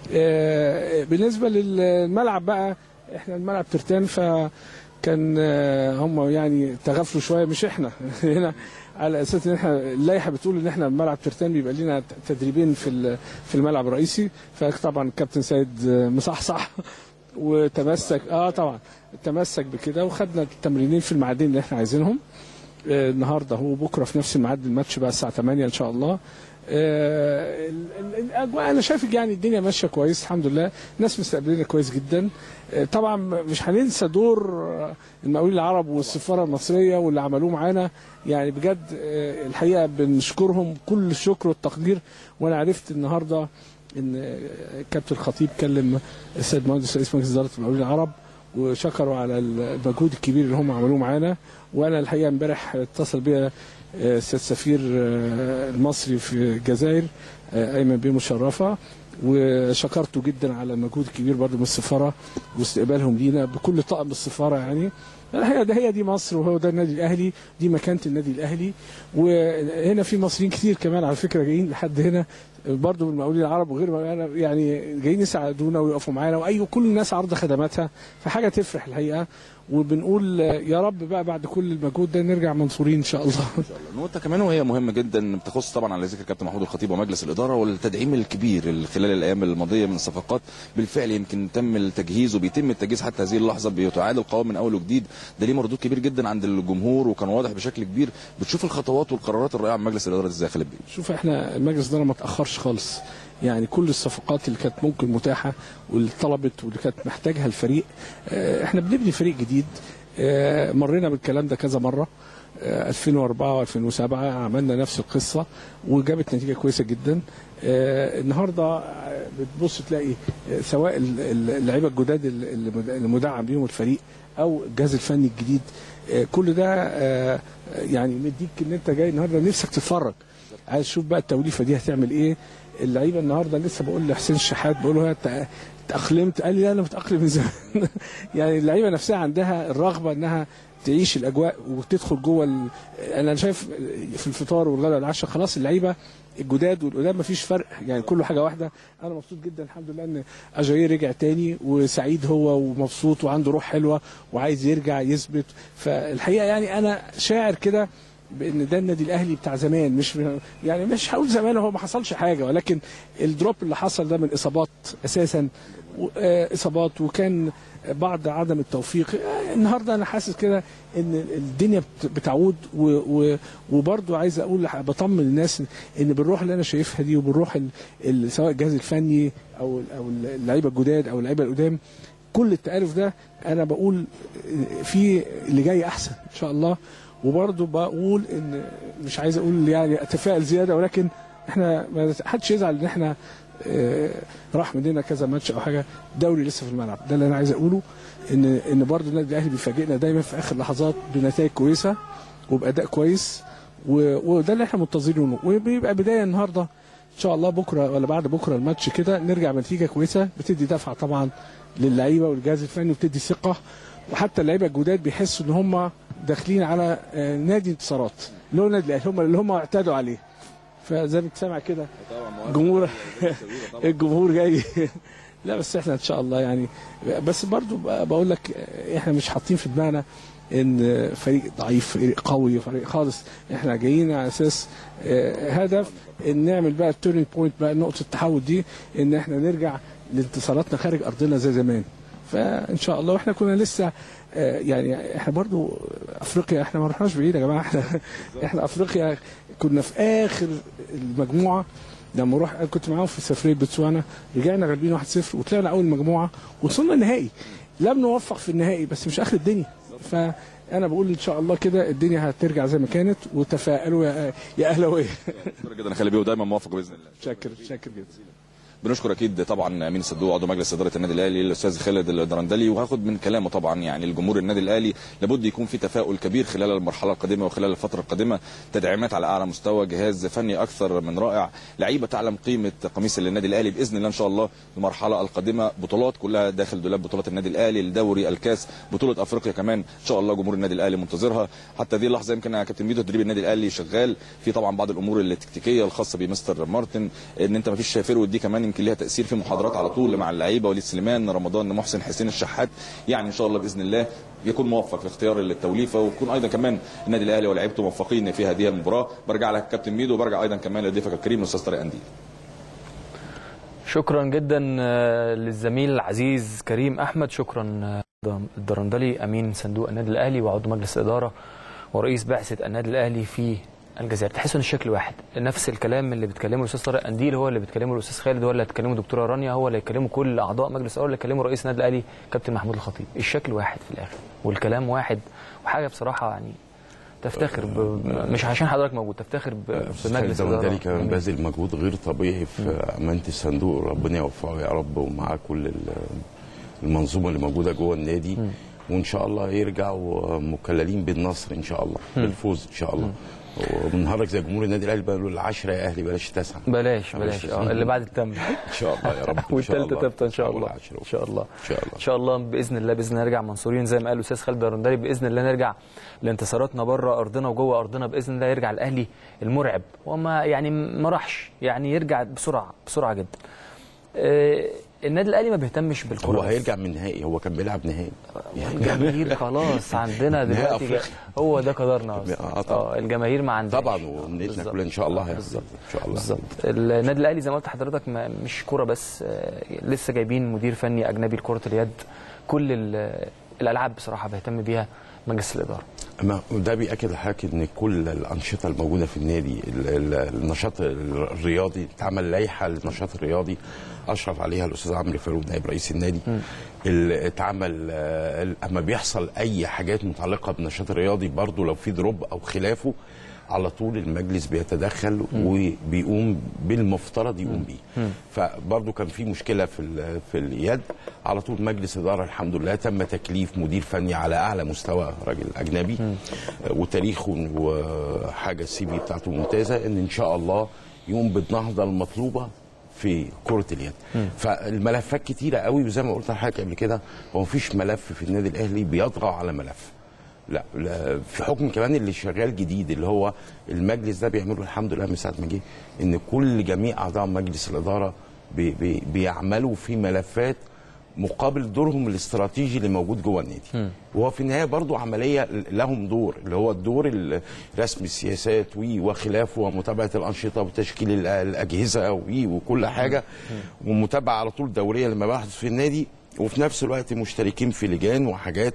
آه، بالنسبه للملعب بقى احنا الملعب ترتان فكان آه، هم يعني تغافلوا شويه مش احنا هنا على اساس ان احنا اللائحه بتقول ان احنا ملعب ترتان بيبقى لنا تدريبين في ال- في الملعب الرئيسي فطبعا الكابتن سيد آه، مصحصح وتمسك اه طبعا تمسك بكده وخدنا التمرينين في الميعادين اللي احنا عايزينهم آه، النهارده هو بكره في نفس الميعاد الماتش بقى الساعه 8 ان شاء الله آه، ال- ال- الاجواء انا شايف يعني الدنيا ماشيه كويس الحمد لله الناس مستقبليننا كويس جدا آه، طبعا مش هننسى دور آه، المقاولين العرب والسفاره المصريه واللي عملوه معانا يعني بجد آه، الحقيقه بنشكرهم كل الشكر والتقدير وانا عرفت النهارده ان آه، كابتن الخطيب كلم السيد مهندس رئيس مجلس اداره المقاولين العرب وشكروا على المجهود الكبير اللي هم عملوه معانا وانا الحقيقه امبارح اتصل بيا آه، السيد سفير آه، المصري في الجزائر آه، ايمن بيه مشرفه وشكرته جدا على المجهود الكبير برضه من السفاره واستقبالهم لينا بكل طاقم السفاره يعني الحقيقه ده هي دي مصر وهو ده النادي الاهلي دي مكانه النادي الاهلي وهنا في مصريين كتير كمان على فكره جايين لحد هنا برضه من المقاولين العرب وغير يعني جايين يساعدونا ويقفوا معانا واي كل الناس عارضه خدماتها فحاجه تفرح الحقيقه وبنقول يا رب بقى بعد كل المجهود ده نرجع منصورين ان شاء الله نقطة كمان وهي مهمة جدا بتخص طبعا على ذكر كابتن محمود الخطيب ومجلس الإدارة والتدعيم الكبير اللي خلال الأيام الماضية من الصفقات بالفعل يمكن تم التجهيز وبيتم التجهيز حتى هذه اللحظة بيتعاد القوام من أول وجديد ده ليه مردود كبير جدا عند الجمهور وكان واضح بشكل كبير بتشوف الخطوات والقرارات الرائعة من مجلس الإدارة ازاي يا خالد بيه شوف احنا المجلس ده ما تاخرش خالص يعني كل الصفقات اللي كانت ممكن متاحه واللي طلبت واللي كانت محتاجها الفريق اه، احنا بنبني فريق جديد اه، مرينا بالكلام ده كذا مره اه، 2004 و2007 عملنا نفس القصه وجابت نتيجه كويسه جدا اه، النهارده اه، بتبص تلاقي اه، سواء ال- ال- اللعيبه الجداد اللي اللي مدعم بيهم الفريق او الجهاز الفني الجديد اه، كل ده اه، يعني مديك ان انت جاي النهارده نفسك تتفرج عايز اشوف بقى التوليفه دي هتعمل ايه اللعيبه النهارده لسه بقول لحسين الشحات بقول له "أنت تاقلمت قال لي لا انا متاقلم من زمان يعني اللعيبه نفسها عندها الرغبه انها تعيش الاجواء وتدخل جوه ال... انا شايف في الفطار والغداء والعشاء خلاص اللعيبه الجداد والقدام مفيش فرق يعني كله حاجه واحده انا مبسوط جدا الحمد لله ان اجاي رجع تاني وسعيد هو ومبسوط وعنده روح حلوه وعايز يرجع يثبت فالحقيقه يعني انا شاعر كده بان ده النادي الاهلي بتاع زمان مش يعني مش هقول زمان هو ما حصلش حاجه ولكن الدروب اللي حصل ده من اصابات اساسا و- آه، اصابات وكان بعض عدم التوفيق آه، النهارده انا حاسس كده ان الدنيا بت- بتعود و- و- وبرضه عايز اقول بطمن الناس ان بالروح اللي انا شايفها دي وبالروح ال- ال- سواء الجهاز الفني او او اللعيبه الجداد او اللعيبه القدام كل التعارف ده انا بقول في اللي جاي احسن ان شاء الله وبرضه بقول ان مش عايز اقول يعني اتفائل زياده ولكن احنا ما حدش يزعل ان احنا آه، راح مننا كذا ماتش او حاجه دوري لسه في الملعب ده اللي انا عايز اقوله ان ان برضه النادي الاهلي بيفاجئنا دايما في اخر لحظات بنتائج كويسه وباداء كويس و- وده اللي احنا منتظرينه وبيبقى بدايه النهارده ان شاء الله بكره ولا بعد بكره الماتش كده نرجع بنتيجه كويسه بتدي دفعه طبعا للعيبه والجهاز الفني وبتدي ثقه وحتى اللعيبه الجداد بيحسوا ان هم داخلين على آه، نادي انتصارات اللي هو النادي الاهلي هم اللي هم اعتادوا عليه فزي ما انت سامع كده جمهور الجمهور جاي لا بس احنا ان شاء الله يعني بس برضو ب- بقول لك احنا مش حاطين في دماغنا ان فريق ضعيف فريق قوي فريق خالص احنا جايين على اساس آه، هدف ان نعمل بقى التورنينج بوينت بقى نقطه التحول دي ان احنا نرجع لانتصاراتنا خارج ارضنا زي زمان فان شاء الله واحنا كنا لسه آه، يعني احنا برضو افريقيا احنا ما رحناش بعيد يا جماعه احنا احنا افريقيا كنا في اخر المجموعه لما روح أنا كنت معاهم في سفريه بوتسوانا رجعنا غالبين 1-0 وطلعنا اول مجموعه وصلنا النهائي لم نوفق في النهائي بس مش اخر الدنيا فانا بقول ان شاء الله كده الدنيا هترجع زي ما كانت وتفائلوا يا يا اهلاويه شكرا جدا يا خالد بيه ودايما موفق باذن الله شاكر شاكر جدا بنشكر اكيد طبعا امين صدوق عضو مجلس اداره النادي الاهلي الاستاذ خالد الدرندلي وهاخد من كلامه طبعا يعني الجمهور النادي الاهلي لابد يكون في تفاؤل كبير خلال المرحله القادمه وخلال الفتره القادمه تدعيمات على اعلى مستوى جهاز فني اكثر من رائع لعيبه تعلم قيمه قميص النادي الاهلي باذن الله ان شاء الله المرحله القادمه بطولات كلها داخل دولاب بطولات النادي الاهلي الدوري الكاس بطوله افريقيا كمان ان شاء الله جمهور النادي الاهلي منتظرها حتى هذه اللحظه يمكن يا كابتن ميدو تدريب النادي الاهلي شغال في طبعا بعض الامور التكتيكيه الخاصه بمستر مارتن ان انت ما فيش فيرود دي كمان يمكن ليها تاثير في محاضرات على طول مع اللعيبه وليد سليمان رمضان محسن حسين الشحات يعني ان شاء الله باذن الله يكون موفق في اختيار التوليفه ويكون ايضا كمان النادي الاهلي ولاعيبته موفقين في هذه المباراه برجع لك كابتن ميدو وبرجع ايضا كمان لضيفك الكريم الاستاذ طارق انديل شكرا جدا آه، للزميل العزيز كريم احمد شكرا آه، الدرندلي امين صندوق النادي الاهلي وعضو مجلس اداره ورئيس بعثه النادي الاهلي في الجزائر تحس ان الشكل واحد نفس الكلام اللي بيتكلمه الاستاذ طارق قنديل هو اللي بيتكلمه الاستاذ خالد هو اللي هتكلمه دكتوره رانيا هو اللي هيكلمه كل اعضاء مجلس الاداره اللي هيكلمه رئيس النادي الاهلي كابتن محمود الخطيب الشكل واحد في الاخر والكلام واحد وحاجه بصراحه يعني تفتخر ب... مش عشان حضرتك موجود تفتخر ب... في مجلس الدولي الاداره كمان باذل مجهود غير طبيعي في امانه الصندوق ربنا يوفقه يا رب ومعاه كل ال- المنظومه اللي موجوده جوه النادي وان شاء الله يرجعوا مكللين بالنصر ان شاء الله بالفوز ان شاء الله وبنهارك زي جمهور النادي الاهلي بقى له العشره يا اهلي بلاش تسعه بلاش بلاش اه اللي بعد التمر ان شاء الله يا رب إن شاء والثالثه الله. تبقى ان شاء أول الله عشرة. ان شاء الله ان شاء الله ان شاء الله باذن الله باذن الله نرجع منصورين زي ما قال الاستاذ خالد الرندلي باذن الله نرجع لانتصاراتنا بره ارضنا وجوه ارضنا باذن الله يرجع الاهلي المرعب وما يعني ما راحش يعني يرجع بسرعه بسرعه جدا آه، النادي الاهلي ما بيهتمش بالكره هو بس. هيرجع من نهائي هو كان بيلعب نهائي الجماهير خلاص عندنا نهائي دلوقتي أفريقيا. هو ده قدرنا أصلاً. آه، طبعاً. اه الجماهير ما عندهاش طبعا ونيتنا بالظبط. كلها ان شاء الله هياخد. بالظبط ان شاء الله بالظبط النادي الاهلي زي ما قلت لحضرتك ما- مش كوره بس آه، لسه جايبين مدير فني اجنبي لكره اليد كل ال- الالعاب بصراحه بيهتم بيها مجلس الاداره ما ده بيأكد لحضرتك ان كل الانشطه الموجوده في النادي ال- ال- النشاط الرياضي اتعمل لائحه للنشاط الرياضي اشرف عليها الاستاذ عمرو فاروق نائب رئيس النادي ال- اتعمل آه، ال- اما بيحصل اي حاجات متعلقه بالنشاط الرياضي برضو لو في دروب او خلافه على طول المجلس بيتدخل وبيقوم بالمفترض يقوم بيه فبرضو كان في مشكله في ال- في اليد على طول مجلس اداره الحمد لله تم تكليف مدير فني على اعلى مستوى راجل اجنبي آه، وتاريخه وحاجه السي في بتاعته ممتازه ان ان شاء الله يقوم بالنهضه المطلوبه في كرة اليد فالملفات كتيرة قوي وزي ما قلت لحضرتك قبل كده هو مفيش ملف في النادي الأهلي بيطغى على ملف لا, لا في حكم كمان اللي شغال جديد اللي هو المجلس ده بيعمله الحمد لله من ساعه ما جه ان كل جميع اعضاء مجلس الاداره بي بي بيعملوا في ملفات مقابل دورهم الاستراتيجي اللي موجود جوه النادي وهو في النهايه برضو عمليه لهم دور اللي هو الدور ال- رسم السياسات وي وخلافه ومتابعه الانشطه وتشكيل ال- الاجهزه وي وكل حاجه ومتابعه على طول دوريه لما بيحدث في النادي وفي نفس الوقت مشتركين في لجان وحاجات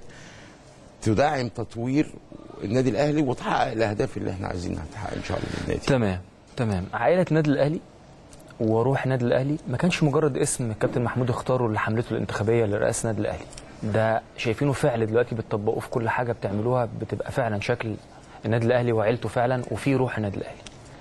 تدعم تطوير النادي الاهلي وتحقق الاهداف اللي احنا عايزينها تتحقق ان شاء الله للنادي تمام تمام عائله النادي الاهلي وروح النادي الاهلي ما كانش مجرد اسم الكابتن محمود اختاره لحملته الانتخابيه لرئاسه النادي الاهلي ده شايفينه فعل دلوقتي بتطبقوه في كل حاجه بتعملوها بتبقى فعلا شكل النادي الاهلي وعيلته فعلا وفي روح النادي الاهلي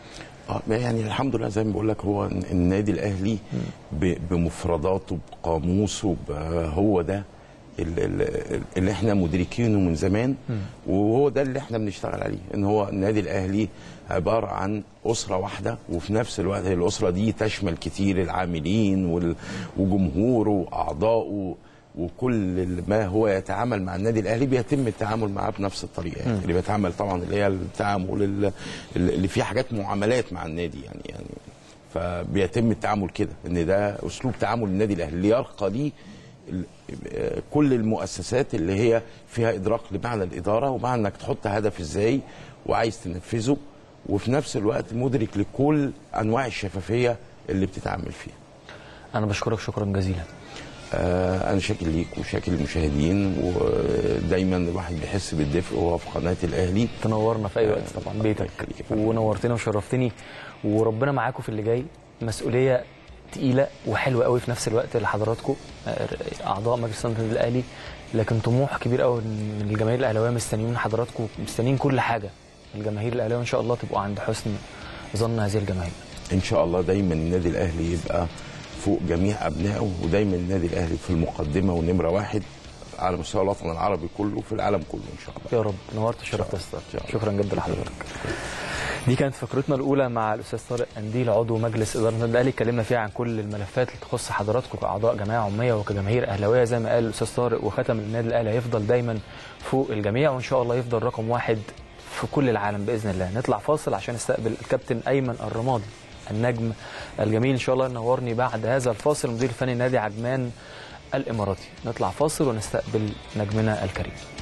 اه يعني الحمد لله زي ما بقول لك هو النادي الاهلي ب- بمفرداته بقاموسه ب- هو ده ال- ال- اللي احنا مدركينه من زمان وهو ده اللي احنا بنشتغل عليه ان هو النادي الاهلي عباره عن اسره واحده وفي نفس الوقت هي الاسره دي تشمل كتير العاملين وال- وجمهوره واعضائه وكل ما هو يتعامل مع النادي الاهلي بيتم التعامل معاه بنفس الطريقه يعني اللي بيتعامل طبعا اللي هي التعامل ال- اللي فيه حاجات معاملات مع النادي يعني يعني فبيتم التعامل كده ان ده اسلوب تعامل النادي الاهلي اللي يرقى ليه ال- آه، كل المؤسسات اللي هي فيها ادراك لمعنى الاداره ومعنى انك تحط هدف ازاي وعايز تنفذه وفي نفس الوقت مدرك لكل انواع الشفافيه اللي بتتعامل فيها. انا بشكرك شكرا جزيلا آه، انا شاكر ليك وشاكر للمشاهدين ودايما الواحد بيحس بالدفء وهو في قناه الاهلي تنورنا في اي وقت طبعا بيتك يخليك يا فندم. ونورتنا وشرفتني وربنا معاكم في اللي جاي مسؤوليه تقيله وحلوه قوي في نفس الوقت لحضراتكم آه، اعضاء مجلس النادي الاهلي لكن طموح كبير قوي من الجماهير الاهلاويه مستنيين من حضراتكم مستنيين كل حاجه الجماهير الاهلاويه ان شاء الله تبقوا عند حسن ظن هذه الجماهير ان شاء الله دايما النادي الاهلي يبقى فوق جميع ابنائه ودايما النادي الاهلي في المقدمه ونمره واحد على مستوى الوطن العربي كله وفي العالم كله ان شاء الله يا رب نورت وشرفت يا استاذ شاء الله. شكرا جدا لحضرتك دي كانت فقرتنا الاولى مع الاستاذ طارق قنديل عضو مجلس اداره النادي الاهلي اتكلمنا فيها عن كل الملفات اللي تخص حضراتكم كاعضاء جمعيه عموميه وكجماهير اهلاويه زي ما قال الاستاذ طارق وختم النادي الاهلي هيفضل دايما فوق الجميع وان شاء الله يفضل رقم واحد في كل العالم باذن الله نطلع فاصل عشان نستقبل الكابتن ايمن الرمادي النجم الجميل ان شاء الله ينورني بعد هذا الفاصل مدير فني نادي عجمان الاماراتي نطلع فاصل ونستقبل نجمنا الكريم